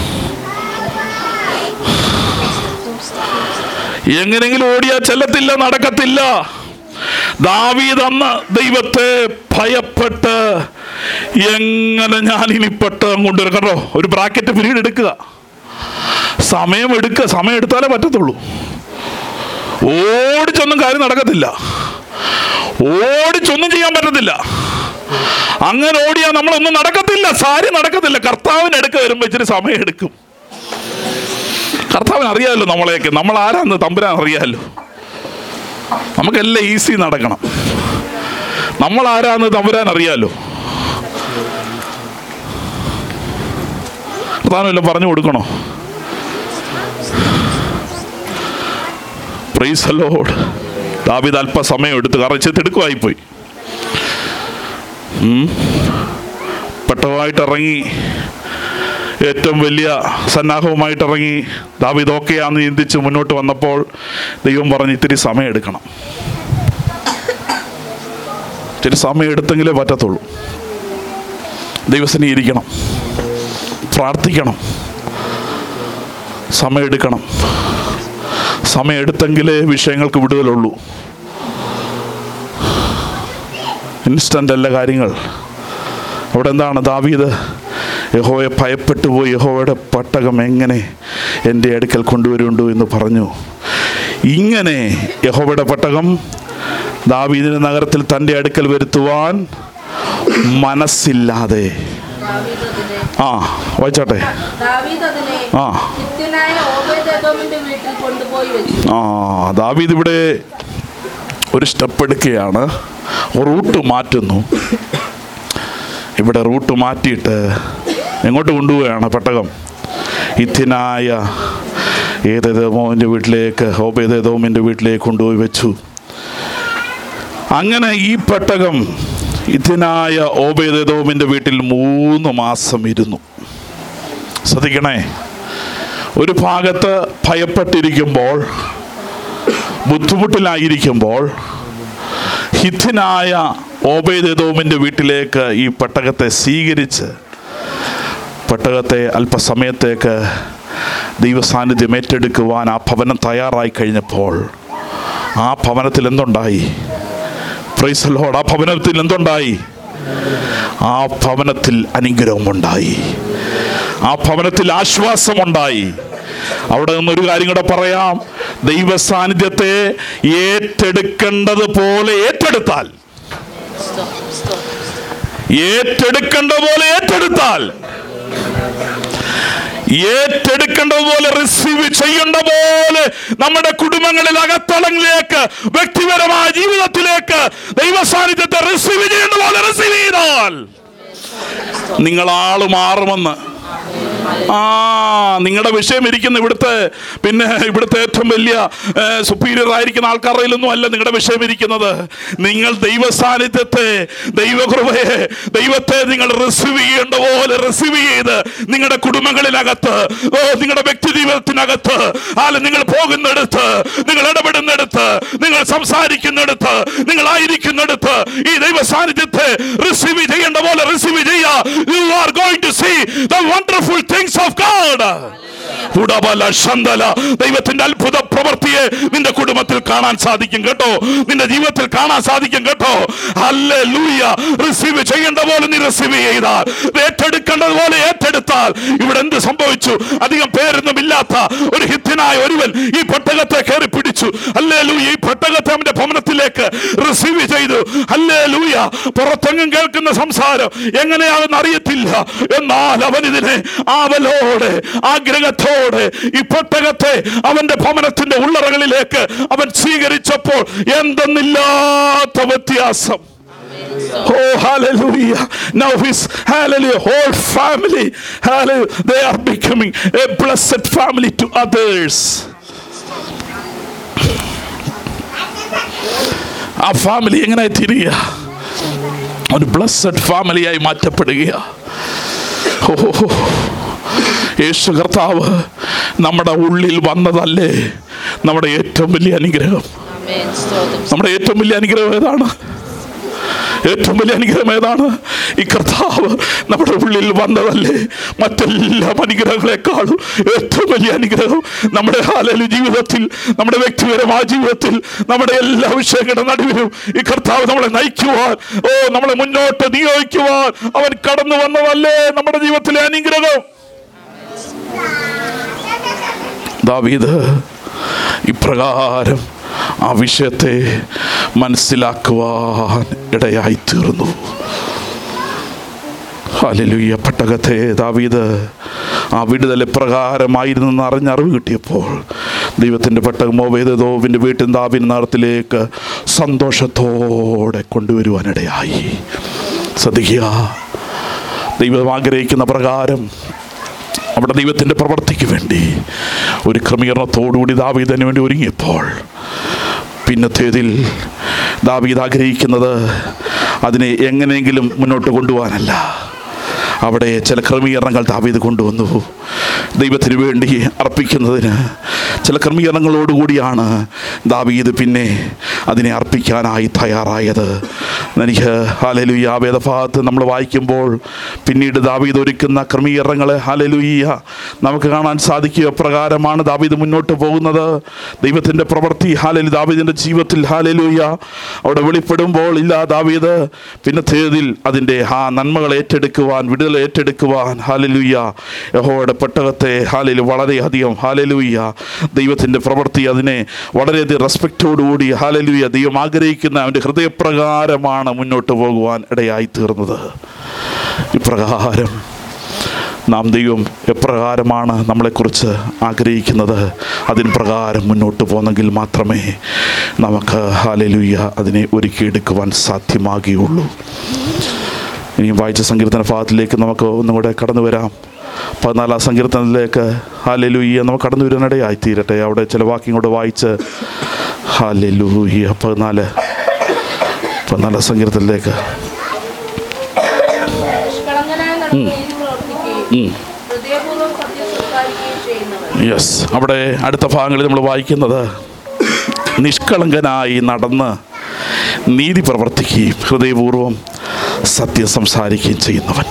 എങ്ങനെയെങ്കിലും ഓടിയാൽ ചെല്ലത്തില്ല നടക്കത്തില്ല ദാവീദ് അന്ന് ദൈവത്തെ ഭയപ്പെട്ട് എങ്ങനെ ഞാൻ ഇനി പെട്ട് കൊണ്ടുവരും കേട്ടോ ഒരു ബ്രാക്കറ്റ് പിരീഡ് എടുക്കുക സമയം എടുക്കുക സമയം എടുത്താലേ പറ്റത്തുള്ളൂ ഓടിച്ചൊന്നും കാര്യം നടക്കത്തില്ല ഓടിച്ചൊന്നും ചെയ്യാൻ പറ്റത്തില്ല അങ്ങനെ ഓടിയാൽ നമ്മളൊന്നും നടക്കത്തില്ല സാരി നടക്കത്തില്ല കർത്താവിന് എടുക്ക വരുമ്പോൾ ഇച്ചിരി സമയം എടുക്കും കർത്താവിന് അറിയാമല്ലോ നമ്മളെയൊക്കെ നമ്മൾ ആരാന്ന് തമ്പുരാൻ അറിയാമല്ലോ നമുക്കെല്ലാം ഈസി നടക്കണം നമ്മൾ ആരാന്ന് തമ്പുരാൻ അറിയാമല്ലോ കർത്താവിനെല്ലാം പറഞ്ഞു കൊടുക്കണോ പ്രൈസ് ലോഡ് ദാവിദ് അല്പസമയം എടുത്ത് കറച്ച് തിടുക്കമായിപ്പോയി പെട്ടവായിട്ട് ഇറങ്ങി ഏറ്റവും വലിയ സന്നാഹവുമായിട്ട് ഇറങ്ങി ദാവിദ് ഓക്കെയാന്ന് ചിന്തിച്ച് മുന്നോട്ട് വന്നപ്പോൾ ദൈവം പറഞ്ഞ് ഇത്തിരി സമയം എടുക്കണം ഇത്തിരി സമയം എടുത്തെങ്കിലേ പറ്റത്തുള്ളൂ ദൈവസ്ഥനെ ഇരിക്കണം പ്രാർത്ഥിക്കണം സമയം എടുക്കണം സമയം എടുത്തെങ്കിലേ വിഷയങ്ങൾക്ക് വിടുതലുള്ളൂ ഇൻസ്റ്റൻ്റ് അല്ല കാര്യങ്ങൾ അവിടെ എന്താണ് ദാവീദ് യഹോവയെ ഭയപ്പെട്ടു പോയി യഹോവയുടെ പട്ടകം എങ്ങനെ എൻ്റെ അടുക്കൽ കൊണ്ടുവരുണ്ടു എന്ന് പറഞ്ഞു ഇങ്ങനെ യഹോവയുടെ പെട്ടകം ദാവീദിന്റെ നഗരത്തിൽ തൻ്റെ അടുക്കൽ വരുത്തുവാൻ മനസ്സില്ലാതെ ദാവീദ് അതിനെ ആ വായിച്ചാട്ടെ ദാവീദ് അതിനെ ആ ഹിത്യനായ ഓബേദെദോമിന്റെ വീട്ടിൽ കൊണ്ടുപോയി വെച്ചു ആ ദാവീദ് ഇവിടെ ഒരു സ്റ്റെപ്പ് എടുക്കുകയാണ് റൂട്ട് മാറ്റുന്നു ഇവിടെ റൂട്ട് മാറ്റിയിട്ട് എങ്ങോട്ട് കൊണ്ടുപോവുകയാണ് പെട്ടകം ഇത്തിനായ ഏതേതോമിൻ്റെ വീട്ടിലേക്ക് ഹോബേതോമിൻ്റെ വീട്ടിലേക്ക് കൊണ്ടുപോയി വെച്ചു അങ്ങനെ ഈ പെട്ടകം ഇത്തിനായ ഓബേതോമിൻ്റെ വീട്ടിൽ മൂന്ന് മാസം ഇരുന്നു ശ്രദ്ധിക്കണേ ഒരു ഭാഗത്ത് ഭയപ്പെട്ടിരിക്കുമ്പോൾ ബുദ്ധിമുട്ടിലായിരിക്കുമ്പോൾ ഹിഥിനായ ഓബേദോമിൻ്റെ വീട്ടിലേക്ക് ഈ പെട്ടകത്തെ സ്വീകരിച്ച് പെട്ടകത്തെ അല്പസമയത്തേക്ക് ദൈവസാന്നിധ്യം ഏറ്റെടുക്കുവാൻ ആ ഭവനം തയ്യാറായി കഴിഞ്ഞപ്പോൾ ആ ഭവനത്തിൽ എന്തുണ്ടായി പ്രൈസലോട് ആ ഭവനത്തിൽ എന്തുണ്ടായി ആ ഭവനത്തിൽ അനുഗ്രഹമുണ്ടായി ആ ഭവനത്തിൽ ആശ്വാസമുണ്ടായി അവിടെ നിന്നൊരു കാര്യം കൂടെ പറയാം ദൈവ സാന്നിധ്യത്തെ ഏറ്റെടുക്കേണ്ടത് പോലെ ഏറ്റെടുത്താൽ ഏറ്റെടുക്കേണ്ട പോലെ ഏറ്റെടുത്താൽ ഏറ്റെടുക്കേണ്ടതുപോലെ റിസീവ് ചെയ്യേണ്ട പോലെ നമ്മുടെ കുടുംബങ്ങളിൽ അകത്തളങ്ങളിലേക്ക് വ്യക്തിപരമായ ജീവിതത്തിലേക്ക് ദൈവ സാന്നിധ്യത്തെ റിസീവ് ചെയ്യേണ്ട പോലെ റിസീവ് ചെയ്താൽ നിങ്ങൾ ആള് മാറുമെന്ന് ആ നിങ്ങളുടെ വിഷയം ഇരിക്കുന്ന ഇവിടുത്തെ പിന്നെ ഇവിടുത്തെ ഏറ്റവും വലിയ സുപ്പീരിയർ ആയിരിക്കുന്ന ആൾക്കാരിലൊന്നും അല്ല നിങ്ങളുടെ വിഷയം ഇരിക്കുന്നത് നിങ്ങൾ ദൈവ സാന്നിധ്യത്തെ ദൈവകൃപയെ ദൈവത്തെ നിങ്ങൾ റിസീവ് ചെയ്യേണ്ട പോലെ റിസീവ് ചെയ്ത് നിങ്ങളുടെ കുടുംബങ്ങളിനകത്ത് ഓ നിങ്ങളുടെ വ്യക്തി ജീവിതത്തിനകത്ത് ആല നിങ്ങൾ പോകുന്നിടത്ത് നിങ്ങൾ ഇടപെടുന്നിടത്ത് നിങ്ങൾ സംസാരിക്കുന്നിടത്ത് നിങ്ങൾ ആയിരിക്കുന്നിടത്ത് ഈ ദൈവ സാന്നിധ്യത്തെ റിസീവ് ചെയ്യേണ്ട പോലെ റിസീവ് ചെയ്യുക you are going to see the wonderful things of God ഉടബല ശന്തല ദൈവത്തിന്റെ അത്ഭുത പ്രവൃത്തിയെ നിന്റെ കുടുംബത്തിൽ കാണാൻ സാധിക്കും കേട്ടോ നിന്റെ ജീവിതത്തിൽ കാണാൻ സാധിക്കും കേട്ടോ അല്ലേ ലൂയ റിസീവ് ചെയ്യേണ്ട പോലെ നീ റിസീവ് ചെയ്താൽ ഏറ്റെടുക്കേണ്ടത് പോലെ ഏറ്റെടുത്താൽ ഇവിടെ എന്ത് സംഭവിച്ചു അധികം പേരൊന്നും ഇല്ലാത്ത ഒരു ഹിത്യനായ ഒരുവൻ ഈ പെട്ടകത്തെ കയറി പിടിച്ചു അല്ലേ ലൂയ ഈ പെട്ടകത്തെ അവന്റെ ഭവനത്തിലേക്ക് റിസീവ് ചെയ്തു അല്ലേ ലൂയ പുറത്തെങ്ങും കേൾക്കുന്ന സംസാരം എങ്ങനെയാണെന്ന് അറിയത്തില്ല എന്നാൽ അവൻ ഇതിനെ ആവലോടെ ആഗ്രഹത്തോടെ ഈ പെട്ടകത്തെ അവന്റെ ഭവനത്തിന്റെ ഉള്ളറകളിലേക്ക് അവൻ സ്വീകരിച്ചപ്പോൾ എന്തെന്നില്ലാത്ത വ്യത്യാസം Oh, hallelujah. Now his hallelujah, whole family, hallelujah, they are becoming a blessed family to others. ആ ഫാമിലി എങ്ങനെ തിരിയുക ഒരു ബ്ലസ്സഡ് ഫാമിലിയായി മാറ്റപ്പെടുക ഓ യേശു കർത്താവ് നമ്മുടെ ഉള്ളിൽ വന്നതല്ലേ നമ്മുടെ ഏറ്റവും വലിയ അനുഗ്രഹം ആമേൻ സ്തോത്രം നമ്മുടെ ഏറ്റവും വലിയ അനുഗ്രഹം ഏതാണ് ഏറ്റവും വലിയ അനുഗ്രഹം ഏതാണ് ഈ കർത്താവ് നമ്മുടെ ഉള്ളിൽ വന്നതല്ലേ മറ്റെല്ലാ അനുഗ്രഹങ്ങളെക്കാളും ഏറ്റവും വലിയ അനുഗ്രഹം നമ്മുടെ ഹാലലി ജീവിതത്തിൽ നമ്മുടെ വ്യക്തിപരമായ ജീവിതത്തിൽ നമ്മുടെ എല്ലാ വിഷയങ്ങളുടെ നടുവിലും ഈ കർത്താവ് നമ്മളെ നയിക്കുവാൻ ഓ നമ്മളെ മുന്നോട്ട് നിയോഗിക്കുവാൻ അവൻ കടന്നു വന്നതല്ലേ നമ്മുടെ ജീവിതത്തിലെ അനുഗ്രഹം ദാവീദ് ഇപ്രകാരം ആ വിഷയത്തെ മനസ്സിലാക്കുവാൻ ഇടയായി തീർന്നു ഹല്ലേലൂയ പെട്ടകത്തെ ദാവീദ് ആ വിടുതൽ എപ്രകാരമായിരുന്നെന്ന് അറിഞ്ഞ അറിവ് കിട്ടിയപ്പോൾ ദൈവത്തിൻ്റെ പെട്ടകം ഓവേദോവിൻ്റെ വീട്ടിൽ ദാവിൻ നാളത്തിലേക്ക് സന്തോഷത്തോടെ കൊണ്ടുവരുവാനിടയായി ശ്രദ്ധിക്കുക ദൈവം ആഗ്രഹിക്കുന്ന പ്രകാരം അവിടെ ദൈവത്തിൻ്റെ പ്രവർത്തിക്ക് വേണ്ടി ഒരു ക്രമീകരണത്തോടുകൂടി ദാവീദിന് വേണ്ടി ഒരുങ്ങിയപ്പോൾ പിന്നത്തേതിൽ ദാവീദ് ആഗ്രഹിക്കുന്നത് അതിനെ എങ്ങനെയെങ്കിലും മുന്നോട്ട് കൊണ്ടുപോകാനല്ല അവിടെ ചില ക്രമീകരണങ്ങൾ ദാവീദ് കൊണ്ടുവന്നു ദൈവത്തിന് വേണ്ടി അർപ്പിക്കുന്നതിന് ചില ക്രമീകരണങ്ങളോടുകൂടിയാണ് ദാവീദ് പിന്നെ അതിനെ അർപ്പിക്കാനായി തയ്യാറായത് എനിക്ക് ഹാലലുയ്യ ആ വേദഭാഗത്ത് നമ്മൾ വായിക്കുമ്പോൾ പിന്നീട് ദാവീദ് ഒരുക്കുന്ന ക്രമീകരണങ്ങൾ ഹാലലുയ്യ നമുക്ക് കാണാൻ സാധിക്കുക പ്രകാരമാണ് ദാവീദ് മുന്നോട്ട് പോകുന്നത് ദൈവത്തിൻ്റെ പ്രവൃത്തി ഹാലലു ദാവീദിൻ്റെ ജീവിതത്തിൽ ഹാലലുയ്യ അവിടെ വെളിപ്പെടുമ്പോൾ ഇല്ല ദാവീദ് പിന്നത്തേതിൽ അതിൻ്റെ ആ നന്മകൾ ഏറ്റെടുക്കുവാൻ വിടുതൽ ഏറ്റെടുക്കുവാൻ ഹാലലുയ്യ യഹോയുടെ പെട്ടകത്തെ ഹാലലു വളരെയധികം ഹാലലുയ്യ ദൈവത്തിൻ്റെ പ്രവൃത്തി അതിനെ വളരെയധികം റെസ്പെക്റ്റോടുകൂടി ഹാലലുയ്യ ദൈവം ആഗ്രഹിക്കുന്ന അവൻ്റെ ഹൃദയപ്രകാരമാണ് മുന്നോട്ട് പോകുവാൻ ഇടയായി തീർന്നത് ഇപ്രകാരം നാം ദൈവം എപ്രകാരമാണ് നമ്മളെക്കുറിച്ച് ആഗ്രഹിക്കുന്നത് അതിന് പ്രകാരം മുന്നോട്ട് പോന്നെങ്കിൽ മാത്രമേ നമുക്ക് ഹാലലുയ്യ അതിനെ ഒരുക്കിയെടുക്കുവാൻ സാധ്യമാകുകയുള്ളൂ ഇനിയും വായിച്ച സങ്കീർത്തന ഭാഗത്തിലേക്ക് നമുക്ക് ഒന്നും കൂടെ കടന്നു വരാം പതിനാലാം സങ്കീർത്തനത്തിലേക്ക് ഹാലലുയ്യ നമുക്ക് കടന്നു വരുന്നിടയായി തീരട്ടെ അവിടെ ചില വാക്യം കൂടെ വായിച്ച് ഹാലലുയ്യ പതിനാല് പതിനാലാം സങ്കീർത്തനത്തിലേക്ക് നിഷ്കളങ്കനായി നടന്ന് നീതി പ്രവർത്തിക്കുകയും ഹൃദയപൂർവ്വം സത്യം സംസാരിക്കുകയും ചെയ്യുന്നവൻ യെസ് അവിടെ അടുത്ത ഭാഗങ്ങളിൽ നമ്മൾ വായിക്കുന്നത് നിഷ്കളങ്കനായി നടന്ന് നീതി പ്രവർത്തിക്കുകയും ഹൃദയപൂർവ്വം സത്യം സംസാരിക്കുകയും ചെയ്യുന്നവൻ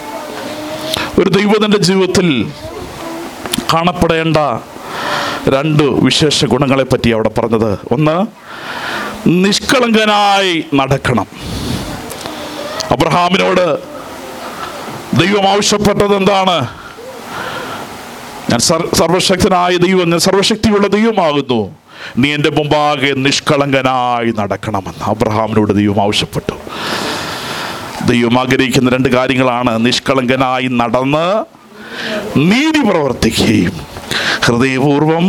ഒരു ദൈവത്തിൻ്റെ ജീവിതത്തിൽ കാണപ്പെടേണ്ട രണ്ട് വിശേഷ ഗുണങ്ങളെ പറ്റി അവിടെ പറഞ്ഞത് ഒന്ന് നിഷ്കളങ്കനായി നടക്കണം അബ്രഹാമിനോട് ദൈവം ആവശ്യപ്പെട്ടത് എന്താണ് ഞാൻ സർ- സർവശക്തനായ ദൈവം ഞാൻ സർവശക്തിയുള്ള ദൈവമാകുന്നു നീ എൻ്റെ മുമ്പാകെ നിഷ്കളങ്കനായി നടക്കണമെന്ന് അബ്രഹാമിനോട് ദൈവം ആവശ്യപ്പെട്ടു ദൈവം ആഗ്രഹിക്കുന്ന രണ്ട് കാര്യങ്ങളാണ് നിഷ്കളങ്കനായി നടന്ന് നീതി പ്രവർത്തിക്കുകയും ഹൃദയപൂർവം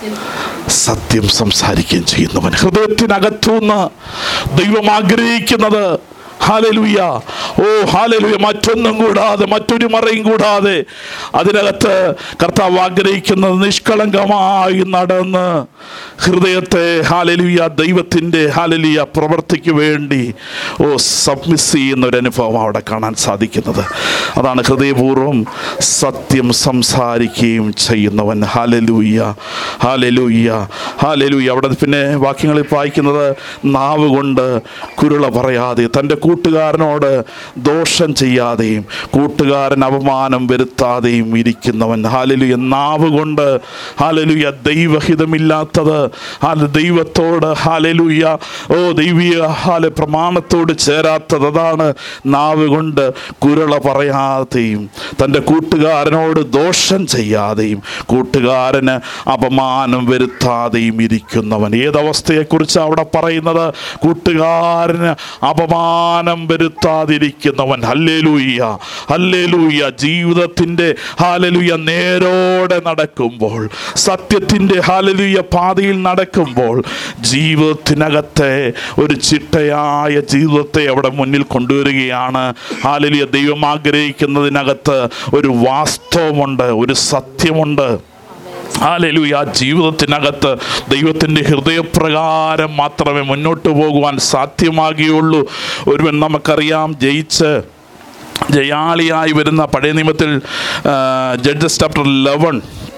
സത്യം സംസാരിക്കുകയും ചെയ്യുന്നവൻ ഹൃദയത്തിനകത്തുനിന്ന് ദൈവം ആഗ്രഹിക്കുന്നത് ഹാലലുയ ഓ ഹാലലുയ മറ്റൊന്നും കൂടാതെ മറ്റൊരു മറയും കൂടാതെ അതിനകത്ത് കർത്താവ് ആഗ്രഹിക്കുന്നത് നിഷ്കളങ്കമായി നടന്ന് ഹൃദയത്തെ ഹാലലുയ ദൈവത്തിൻ്റെ ഹാലലുയ പ്രവൃത്തിക്ക് വേണ്ടി ഓ സബ്മിസ് ചെയ്യുന്ന ഒരു അനുഭവം അവിടെ കാണാൻ സാധിക്കുന്നത് അതാണ് ഹൃദയപൂർവ്വം സത്യം സംസാരിക്കുകയും ചെയ്യുന്നവൻ ഹാലലൂയ്യ ഹാലലൂയ്യ ഹാലലൂയ്യ അവിടെ പിന്നെ വാക്യങ്ങളിൽ വായിക്കുന്നത് നാവ് കൊണ്ട് കുരുള പറയാതെ തൻ്റെ കൂട്ടുകാരനോട് ദോഷം ചെയ്യാതെയും കൂട്ടുകാരൻ അപമാനം വരുത്താതെയും ഇരിക്കുന്നവൻ ഹാലലുയ നാവ് കൊണ്ട് ഹാലലുയ ദൈവഹിതമില്ലാത്തത് ഹാല ദൈവത്തോട് ഹാലലുയ ഓ ദൈവീയ ഹാല പ്രമാണത്തോട് ചേരാത്തത് അതാണ് നാവ് കൊണ്ട് കുരള പറയാതെയും തൻ്റെ കൂട്ടുകാരനോട് ദോഷം ചെയ്യാതെയും കൂട്ടുകാരന് അപമാനം വരുത്താതെയും ഇരിക്കുന്നവൻ ഏതവസ്ഥയെക്കുറിച്ച് അവിടെ പറയുന്നത് കൂട്ടുകാരന് അപമാനം വരുത്താതിരിക്കുന്നവൻ ഹല്ലേലൂയ്യ ഹല്ലേലൂയ്യ ജീവിതത്തിൻ്റെ ഹാലലുയ നേരോടെ നടക്കുമ്പോൾ സത്യത്തിൻ്റെ ഹാലലുയ പാതയിൽ നടക്കുമ്പോൾ ജീവിതത്തിനകത്തെ ഒരു ചിട്ടയായ ജീവിതത്തെ അവിടെ മുന്നിൽ കൊണ്ടുവരികയാണ് ഹാലലുയ ദൈവം ആഗ്രഹിക്കുന്നതിനകത്ത് ഒരു വാസ്തവമുണ്ട് ഒരു സത്യമുണ്ട് ഹാലലുയ ആ ജീവിതത്തിനകത്ത് ദൈവത്തിൻ്റെ ഹൃദയപ്രകാരം മാത്രമേ മുന്നോട്ട് പോകുവാൻ സാധ്യമാകുകയുള്ളൂ ഒരുവൻ നമുക്കറിയാം ജയിച്ച് ജയാളിയായി വരുന്ന പഴയ നിയമത്തിൽ Judges chapter eleven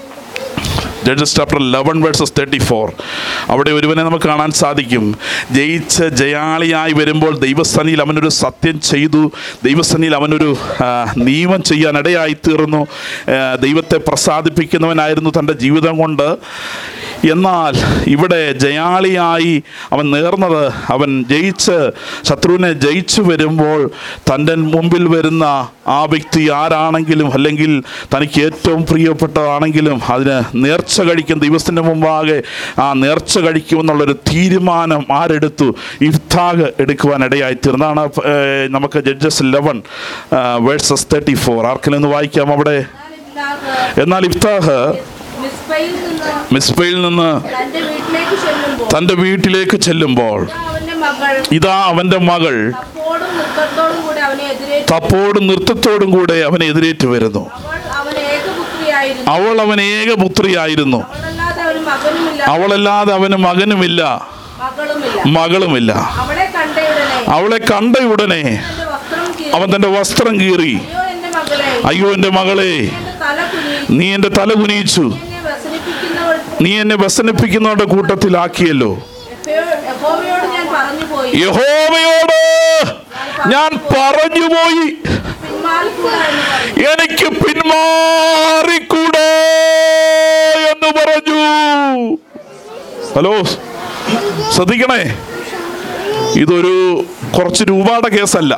Judges chapter eleven verses thirty four അവിടെ ഒരുവനെ നമുക്ക് കാണാൻ സാധിക്കും ജയിച്ച് ജയാളിയായി വരുമ്പോൾ ദൈവസ്ഥനിയിൽ അവനൊരു സത്യം ചെയ്തു ദൈവസ്ഥനിയിൽ അവനൊരു ആ, നിയമം ചെയ്യാൻ ഇടയായി തീർന്നു ആ, ദൈവത്തെ പ്രസാദിപ്പിക്കുന്നവനായിരുന്നു തൻ്റെ ജീവിതം കൊണ്ട് എന്നാൽ ഇവിടെ ജയാളിയായി അവൻ നേർന്നത് അവൻ ജയിച്ച് ശത്രുവിനെ ജയിച്ചു വരുമ്പോൾ തൻ്റെ മുമ്പിൽ വരുന്ന ആ വ്യക്തി ആരാണെങ്കിലും അല്ലെങ്കിൽ തനിക്ക് ഏറ്റവും പ്രിയപ്പെട്ടതാണെങ്കിലും അതിന് നേർച്ച കഴിക്കും ദൈവത്തിൻ്റെ മുമ്പാകെ ആ നേർച്ച കഴിക്കുമെന്നുള്ളൊരു തീരുമാനം ആരെടുത്തു ഇഫ്താഗ് എടുക്കുവാൻ ഇടയായി തീർന്നാണ് ഏർ, നമുക്ക് Judges eleven verses thirty four ആർക്കെങ്കിലും ഒന്ന് വായിക്കാം അവിടെ എന്നാൽ ഇല്ലാതെ എന്നാൽ ഇഫ്താഹ് മിസ്പയിൽ നിന്ന് മിസ്ബയിൽ നിന്ന് തന്റെ വീട്ടിലേക്ക് ചെല്ലുമ്പോൾ തൻ്റെ വീട്ടിലേക്ക് ചെല്ലുമ്പോൾ ഇതാ അവന്റെ മകൾ ഇതാ അവൻ്റെ മകൾ അപ്പോഴും നൃത്തത്തോടും കൂടി അവനെ എതിരേറ്റു തപ്പോടും നൃത്തത്തോടും കൂടെ അവനെ എതിരേറ്റ് വരുന്നു അവൾ അവൻ ഏകപുത്രിയായിരുന്നു അവൾ അവൻ ഏകപുത്രിയായിരുന്നു അവളല്ലാതെ അവന് മകനുമില്ല അവളല്ലാതെ അവന് മകനുമില്ല മകളുമില്ല മകളുമില്ല അവളെ കണ്ടയുടനെ അവളെ കണ്ട ഉടനെ എന്റെ വസ്ത്രം കീറി അവൻ തൻ്റെ വസ്ത്രം കീറി അയ്യോ എന്റെ മകളെ അയ്യോ എൻ്റെ മകളെ എന്റെ തല കുനി നീ എൻ്റെ തല കുനിയിച്ചു എന്നെ വ്യസനിപ്പിക്കുന്നവൾ നീ എന്നെ വ്യസനിപ്പിക്കുന്നവരുടെ കൂട്ടത്തിലാക്കിയല്ലോ യഹോവയോട് ഞാൻ പറഞ്ഞു പോയി യഹോവയോട് ഞാൻ പറഞ്ഞുപോയി പിന്മാറിക്കൂടാ എന്ന് പറഞ്ഞു എനിക്ക് പിന്മാറിക്കൂടോ എന്ന് പറഞ്ഞു ഹലോ ശ്രദ്ധിക്കണേ ഇതൊരു കുറച്ച് രൂപയുടെ കേസല്ല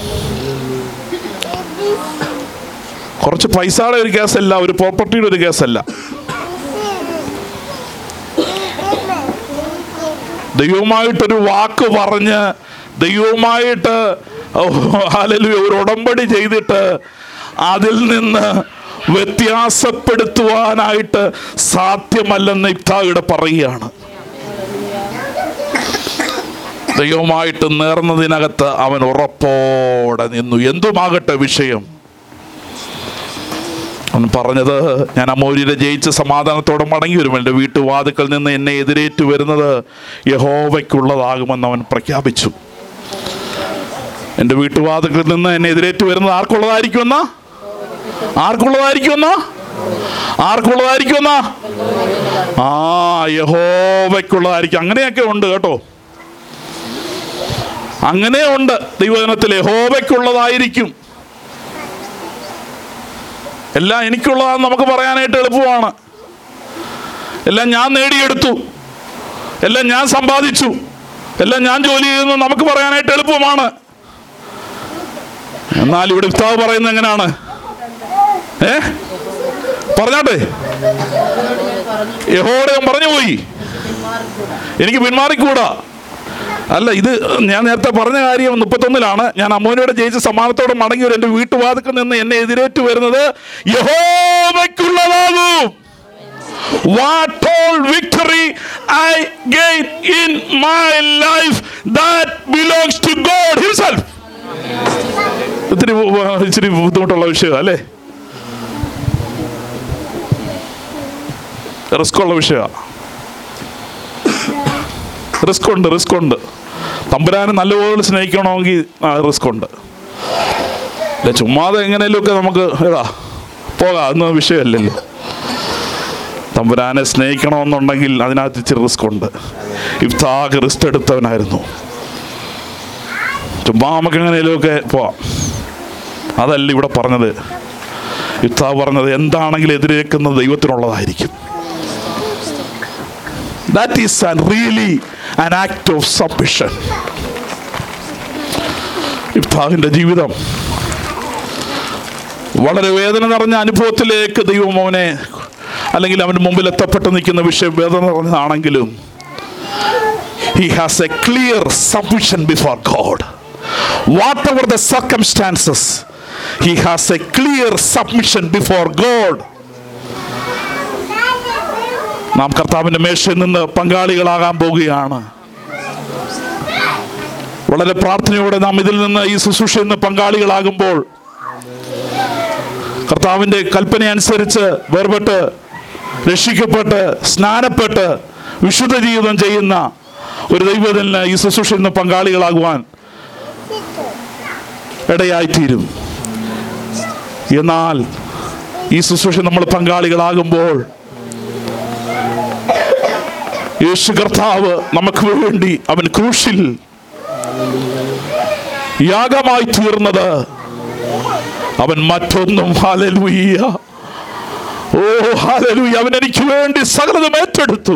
കുറച്ച് പൈസയുടെ ഒരു കേസല്ല ഒരു പ്രോപ്പർട്ടിയുടെ ഒരു കേസല്ല ദൈവമായിട്ടൊരു വാക്ക് പറഞ്ഞ് ദൈവമായിട്ട് ഹല്ലേലൂയ ഒരു ഉടമ്പടി ചെയ്തിട്ട് അതിൽ നിന്ന് വ്യത്യാസപ്പെടുത്തുവാനായിട്ട് സാധ്യമല്ലെന്ന് ഇഫ്തായുടെ പറയുകയാണ് ദൈവമായിട്ട് നേർന്നതിനകത്ത് അവൻ ഉറപ്പോടെ നിന്നു എന്തുമാകട്ടെ വിഷയം അവൻ പറഞ്ഞത് ഞാൻ അമോര്യരെ ജയിച്ച് സമാധാനത്തോടെ മടങ്ങി വരും എൻ്റെ വീട്ടുവാതുക്കൾ നിന്ന് എന്നെ എതിരേറ്റു വരുന്നത് യഹോവയ്ക്കുള്ളതാകുമെന്ന് അവൻ പ്രഖ്യാപിച്ചു എൻ്റെ വീട്ടുവാതുക്കളിൽ നിന്ന് എന്നെ എതിരേറ്റു വരുന്നത് ആർക്കുള്ളതായിരിക്കുമെന്ന ആർക്കുള്ളതായിരിക്കുമെന്ന ആർക്കുള്ളതായിരിക്കുമെന്ന ആ യഹോവയ്ക്കുള്ളതായിരിക്കും അങ്ങനെയൊക്കെ ഉണ്ട് കേട്ടോ അങ്ങനെ ഉണ്ട് ദൈവജനത്തിൽ യഹോവയ്ക്കുള്ളതായിരിക്കും എല്ലാം എനിക്കുള്ളതാണെന്ന് നമുക്ക് പറയാനായിട്ട് എളുപ്പമാണ് എല്ലാം ഞാൻ നേടിയെടുത്തു എല്ലാം ഞാൻ സമ്പാദിച്ചു എല്ലാം ഞാൻ ജോലി ചെയ്യുന്നു നമുക്ക് പറയാനായിട്ട് എളുപ്പമാണ് എന്നാൽ ഇവിടെ ഉസ്താവ് പറയുന്നത് എങ്ങനെയാണ് ഏ പറഞ്ഞാട്ടെ യഹോടെ പറഞ്ഞു പോയി എനിക്ക് പിന്മാറിക്കൂടാ അല്ല ഇത് ഞാൻ നേരത്തെ പറഞ്ഞ കാര്യം മുപ്പത്തൊന്നിലാണ് ഞാൻ അമ്മോനോട് ജയിച്ച് സമാനത്തോടെ മടങ്ങി വരും എൻ്റെ വീട്ടുവാതിക്കൽ നിന്ന് എന്നെ എതിരേറ്റു വരുന്നത് യഹോവയ്ക്കുള്ളതാകും What all victory I gain in my life that belongs to God Himself. ഇത്തിരി ബു- ഇച്ചിരി ബുദ്ധിമുട്ടുള്ള വിഷയം അല്ലേ റിസ്ക് ഉള്ള വിഷയമാണ് റിസ്ക് ഉണ്ട് റിസ്ക് ഉണ്ട് തമ്പുരാനെ നല്ലപോലെ സ്നേഹിക്കണമെങ്കിൽ റിസ്ക് ഉണ്ട് അല്ല ചുമ്മാതെ എങ്ങനെയൊക്കെ നമുക്ക് ഏതാ പോകാം അതൊന്നും വിഷയമല്ലല്ലോ തമ്പുരാനെ സ്നേഹിക്കണമെന്നുണ്ടെങ്കിൽ അതിനകത്ത് ഇച്ചിരി റിസ്ക് ഉണ്ട് ഇഫ്താഖ് റിസ്ക് എടുത്തവനായിരുന്നു ചുമ്മാ നമുക്ക് എങ്ങനെയൊക്കെ പോവാം അതല്ല ഇവിടെ പറഞ്ഞത് ഇഫ്താഖ് പറഞ്ഞത് എന്താണെങ്കിലും എതിരേക്കുന്നത് ദൈവത്തിനുള്ളതായിരിക്കും That is an really an act of submission. ഇഫ്താഹിന്റെ ജീവിതം വളരെ വേദന നിറഞ്ഞ അനുഭവത്തിലേക്ക് ദൈവം അവനെ അല്ലെങ്കിൽ അവൻ്റെ മുമ്പിൽ എത്തപ്പെട്ട് നിൽക്കുന്ന വിഷയം വേദന നിറഞ്ഞതാണെങ്കിലും he has a clear submission before God. Whatever the circumstances, he has a clear submission before God. നാം കർത്താവിൻ്റെ മേശയിൽ നിന്ന് പങ്കാളികളാകാൻ പോവുകയാണ് വളരെ പ്രാർത്ഥനയോടെ നാം ഇതിൽ നിന്ന് ഈ ശുശ്രൂഷയിൽ നിന്ന് പങ്കാളികളാകുമ്പോൾ കർത്താവിൻ്റെ കൽപ്പന അനുസരിച്ച് വേർപെട്ട് രക്ഷിക്കപ്പെട്ട് സ്നാനപ്പെട്ട് വിശുദ്ധ ജീവിതം ചെയ്യുന്ന ഒരു ദൈവത്തിന് ഈ ശുശ്രൂഷയിൽ നിന്ന് പങ്കാളികളാകുവാൻ ഇടയായിത്തീരും എന്നാൽ ഈ ശുശ്രൂഷ നമ്മൾ പങ്കാളികളാകുമ്പോൾ യേശു കർത്താവ് നമുക്ക് വേണ്ടി അവൻ ക്രൂശിൽ യാഗമായി തീർന്നത് അവൻ മറ്റൊന്നും ഹാലലൂയ ഓ ഹാലലൂയ അവൻ എനിക്ക് വേണ്ടി സകലതും ഏറ്റെടുത്തു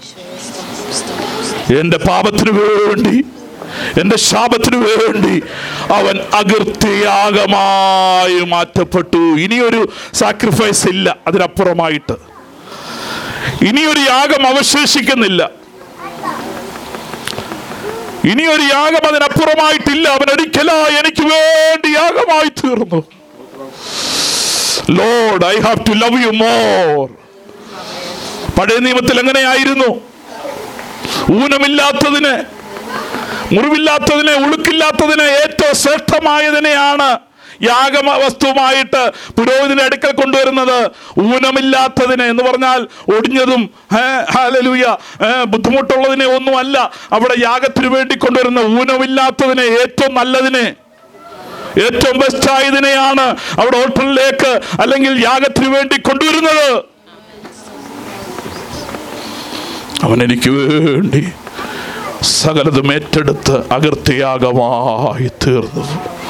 എന്റെ പാപത്തിനു വേണ്ടി എന്റെ ശാപത്തിനു വേണ്ടി അവൻ അകൃത്യയാഗമായി മാറ്റപ്പെട്ടു ഇനിയൊരു സാക്രിഫൈസ് ഇല്ല അതിനപ്പുറമായിട്ട് ഇനിയൊരു യാഗം അവശേഷിക്കുന്നില്ല ഇനിയൊരു യാഗം അതിനപ്പുറമായിട്ടില്ല അവൻ ഒരിക്കലായി എനിക്ക് വേണ്ടി യാഗമായി തീർന്നു Lord I have to love you more പഴയ നിയമത്തിൽ എങ്ങനെയായിരുന്നു ഊനമില്ലാത്തതിന് മുറിവില്ലാത്തതിനെ ഉളുക്കില്ലാത്തതിനെ ഏറ്റവും ശ്രേഷ്ഠമായതിനെയാണ് യാഗമ വസ്തുവായിട്ട് പുരോഹിതന്റെ അടുക്കൽ കൊണ്ടുവരുന്നത് ഊനമില്ലാത്തതിനെ എന്ന് പറഞ്ഞാൽ ഒടിഞ്ഞതും ഏ, ഹല്ലേലൂയ ഏ, ബുദ്ധിമുട്ടുള്ളതിനെ ഒന്നുമല്ല അവിടെ യാഗത്തിന് വേണ്ടി കൊണ്ടുവരുന്ന ഊനമില്ലാത്തതിനെ ഏറ്റവും നല്ലതിനെ ഏറ്റവും ബെസ്റ്റ് ആയതിനെയാണ് അവിടെ ഓട്ടലിലേക്ക് അല്ലെങ്കിൽ യാഗത്തിന് വേണ്ടി കൊണ്ടുവരുന്നത് അവൻ എനിക്ക് വേണ്ടി സകലതും ഏറ്റെടുത്ത് അകൃത്യയാഗമായി തീർന്നു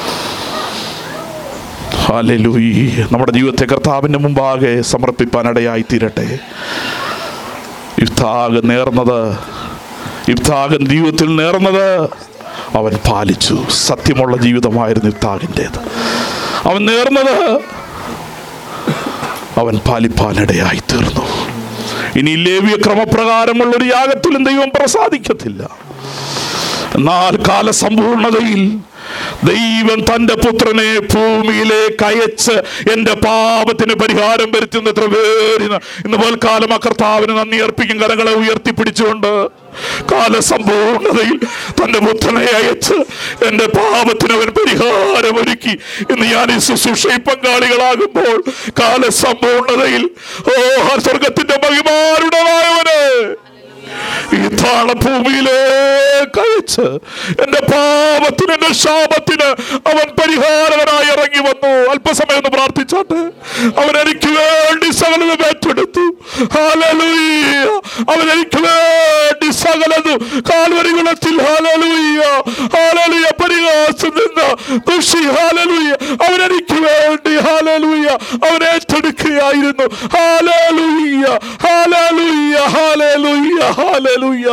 ഹല്ലേലൂയ നമ്മുടെ ജീവിതത്തെ കർത്താവിൻ്റെ മുമ്പാകെ സമർപ്പിപ്പാനിടയായി തീരട്ടെ ഇഫ്താഗ് നേർന്നത് ഇഫ്താഗൻ ജീവിതത്തിൽ നേർന്നത് അവൻ പാലിച്ചു സത്യമുള്ള ജീവിതമായിരുന്നു ഇഫ്താഗിൻ്റെത് അവൻ നേർന്നത് അവൻ പാലിപ്പാനിടയായി തീർന്നു ഇനി ലേവ്യ ക്രമപ്രകാരമുള്ള ഒരു യാഗത്തിലും ദൈവം പ്രസാദിക്കത്തില്ല എന്നാൽ കാലസമ്പൂർണതയിൽ ദൈവം തന്റെ പുത്രനെ ഭൂമിയിലേക്ക് അയച്ച് എന്റെ പാപത്തിന് പരിഹാരം വരുത്തുന്ന എത്ര പേരിന് ഇന്ന് പോൽക്കാലം ആ കർത്താവിന് നന്ദി അർപ്പിക്കും കരങ്ങളെ ഉയർത്തിപ്പിടിച്ചുകൊണ്ട് കാലസമ്പൂർണതയിൽ തന്റെ പുത്രനെ അയച്ച് എന്റെ പാപത്തിന് അവൻ പരിഹാരമൊരുക്കി ഇന്ന് ഞാൻ ഈ ശുശ്രൂഷയിൽ പങ്കാളികളാകുമ്പോൾ കാലസമ്പൂർണതയിൽ ഓ ആ സ്വർഗത്തിന്റെ മഹിമാരുടനായവനെ ഈ താളഭൂമിയിലേക്ക് അയച്ച് എന്റെ പാപത്തിന് എന്റെ ശാപത്തിന് അവൻ പരിഹാരകനായി ഇറങ്ങി വന്നു അല്പസമയം ഒന്ന് പ്രാർത്ഥിച്ചാട്ടെ അവൻ എനിക്ക് വേണ്ടി സകലതും ഏറ്റെടുത്തു ഹാലലൂയ്യ അവൻ എനിക്ക് വേണ്ടി സകലതും കാൽവരി കുളത്തിൽ ഹാലലൂയ്യ ഹാലലൂയ പരിഹാസം നിന്ന ദുഷി ഹാലലൂയ്യ അവൻ എനിക്ക് വേണ്ടി ഹാലലൂയ്യ അവൻ ഏറ്റെടുക്കുകയായിരുന്നു ഹാലലൂയ്യ ഹാലലൂയ്യ ഹാലലൂയ്യ ഹാലലൂയ്യ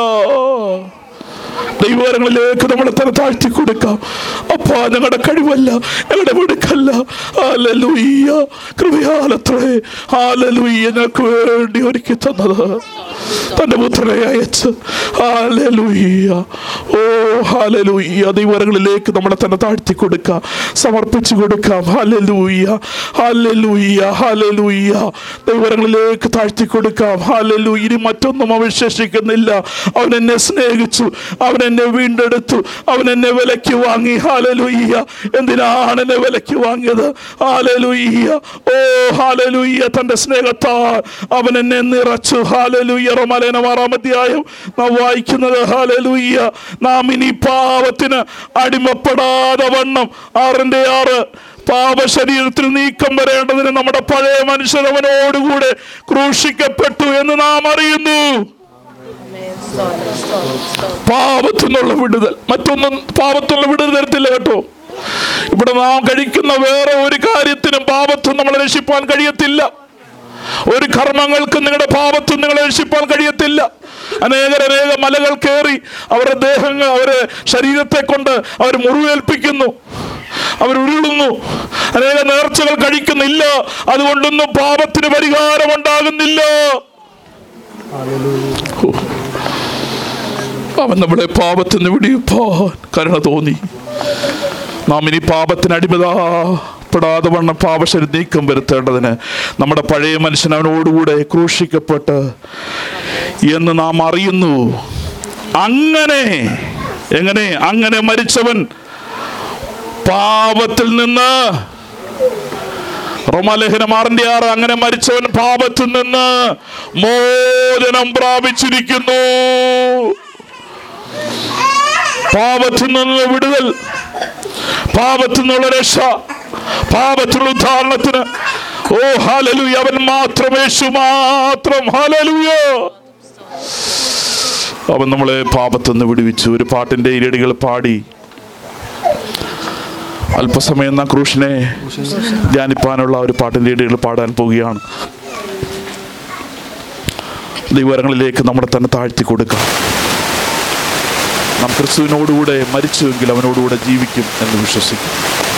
ദൈവകരങ്ങളിലേക്ക് നമ്മളെ തന്നെ താഴ്ത്തി കൊടുക്കാം അപ്പാ ഞങ്ങളുടെ കഴിവല്ല ഞങ്ങളുടെ മിടുക്കല്ല ഹാലലൂയ്യ കൃപയാലത്രേ ഹാലലൂയ്യ ഞങ്ങൾക്ക് വേണ്ടി ഒരുക്കി തന്നത് തന്റെ പുത്രനെ അയച്ച് ഹാലലൂയ്യ ഓ ഹാലലൂയ്യ ദൈവകരങ്ങളിലേക്ക് നമ്മളെ തന്നെ താഴ്ത്തി കൊടുക്കാം സമർപ്പിച്ചു കൊടുക്കാം ഹാലലൂയ്യ ഹാലലൂയ്യ ഹാലലൂയ്യ ദൈവകരങ്ങളിലേക്ക് താഴ്ത്തി കൊടുക്കാം ഹാലലൂ ഇനി മറ്റൊന്നും അവശേഷിക്കുന്നില്ല അവൻ എന്നെ സ്നേഹിച്ചു അവൻ എന്നെ വീണ്ടെടുത്തു അവൻ എന്നെ വിലയ്ക്ക് വാങ്ങി ഹാലലൂയ്യ എന്തിനാണ് എന്നെ വിലയ്ക്ക് വാങ്ങിയത് ഹാലലൂയ്യ ഓ ഹാലലൂയ്യ തന്റെ സ്നേഹത്താൽ അവൻ എന്നെ നിറച്ചു ഹാലലൂയ്യ റോമാലേന ആറാം അധ്യായം നാം വായിക്കുന്നത് ഹാലലൂയ്യ നാം ഇനി പാവത്തിന് അടിമപ്പെടാതെ വണ്ണം ആറിന്റെ ആറ് പാപശരീരത്തിൽ നീക്കം വരേണ്ടതിന് നമ്മുടെ പഴയ മനുഷ്യൻ അവനോടുകൂടെ ക്രൂശിക്കപ്പെട്ടു എന്ന് നാം അറിയുന്നു പാപത്തിൽ നിന്നുള്ള വിടുതൽ മറ്റൊന്നും പാപത്തിനുള്ള വിടുതൽ തരത്തില്ല കേട്ടോ ഇവിടെ നാം കഴിക്കുന്ന വേറെ ഒരു കാര്യത്തിനും പാപത്തിൽ നമ്മളെ രക്ഷിപ്പാൻ കഴിയത്തില്ല ഒരു കർമ്മങ്ങൾക്കും നിങ്ങളുടെ പാപത്തിൽ നിങ്ങളെ രക്ഷിപ്പാൻ കഴിയത്തില്ല അനേകർ അനേക മലകൾ കയറി അവരുടെ ദേഹങ്ങൾ അവരെ ശരീരത്തെ കൊണ്ട് അവർ മുറിവേൽപ്പിക്കുന്നു അവർ ഉരുളുന്നു അനേക നേർച്ചകൾ കഴിക്കുന്നില്ല അതുകൊണ്ടൊന്നും പാപത്തിന് പരിഹാരം ഉണ്ടാകുന്നില്ല അവൻ നമ്മളെ പാപത്തിൽ നിന്ന് വിടിയപ്പാൻ കരുണ തോന്നി നാം ഇനി പാപത്തിന് അടിമതാപ്പെടാതെ വണ്ണം പാപശരി നീക്കം വരുത്തേണ്ടതിന് നമ്മുടെ പഴയ മനുഷ്യൻ അവനോടുകൂടെ ക്രൂശിക്കപ്പെട്ട് എന്ന് നാം അറിയുന്നു അങ്ങനെ എങ്ങനെ അങ്ങനെ മരിച്ചവൻ പാപത്തിൽ നിന്ന് റോമാലേഖനം ആറിന്റെ ആറ് അങ്ങനെ മരിച്ചവൻ പാപത്തിൽ നിന്ന് മോചനം പ്രാപിച്ചിരിക്കുന്നു പാപത്തിൽ നിന്ന് വിടുതൽ പാപത്തിൽ നിന്നുള്ള രക്ഷ പാപത്തിലുള്ള ഉദാഹരണത്തിന് ഓ ഹാലലൂയ അവൻ മാത്രം യേശു മാത്രം ഹാലലൂയ അവൻ നമ്മളെ പാപത്തിൽ നിന്ന് വിടുവിച്ചു ഒരു പാട്ടിന്റെ ഇരടികൾ പാടി അല്പസമയം നാം ക്രൂശിനെ ധ്യാനിപ്പാനുള്ള ഒരു പാട്ടിന്റെ ഇരടികൾ പാടാൻ പോവുകയാണ് ദൈവരങ്ങളിലേക്ക് നമ്മളെ തന്നെ താഴ്ത്തി കൊടുക്കാം നാം ക്രിസ്തുവിനോടുകൂടെ മരിച്ചുവെങ്കിൽ അവനോടുകൂടെ ജീവിക്കും എന്ന് വിശ്വസിക്കും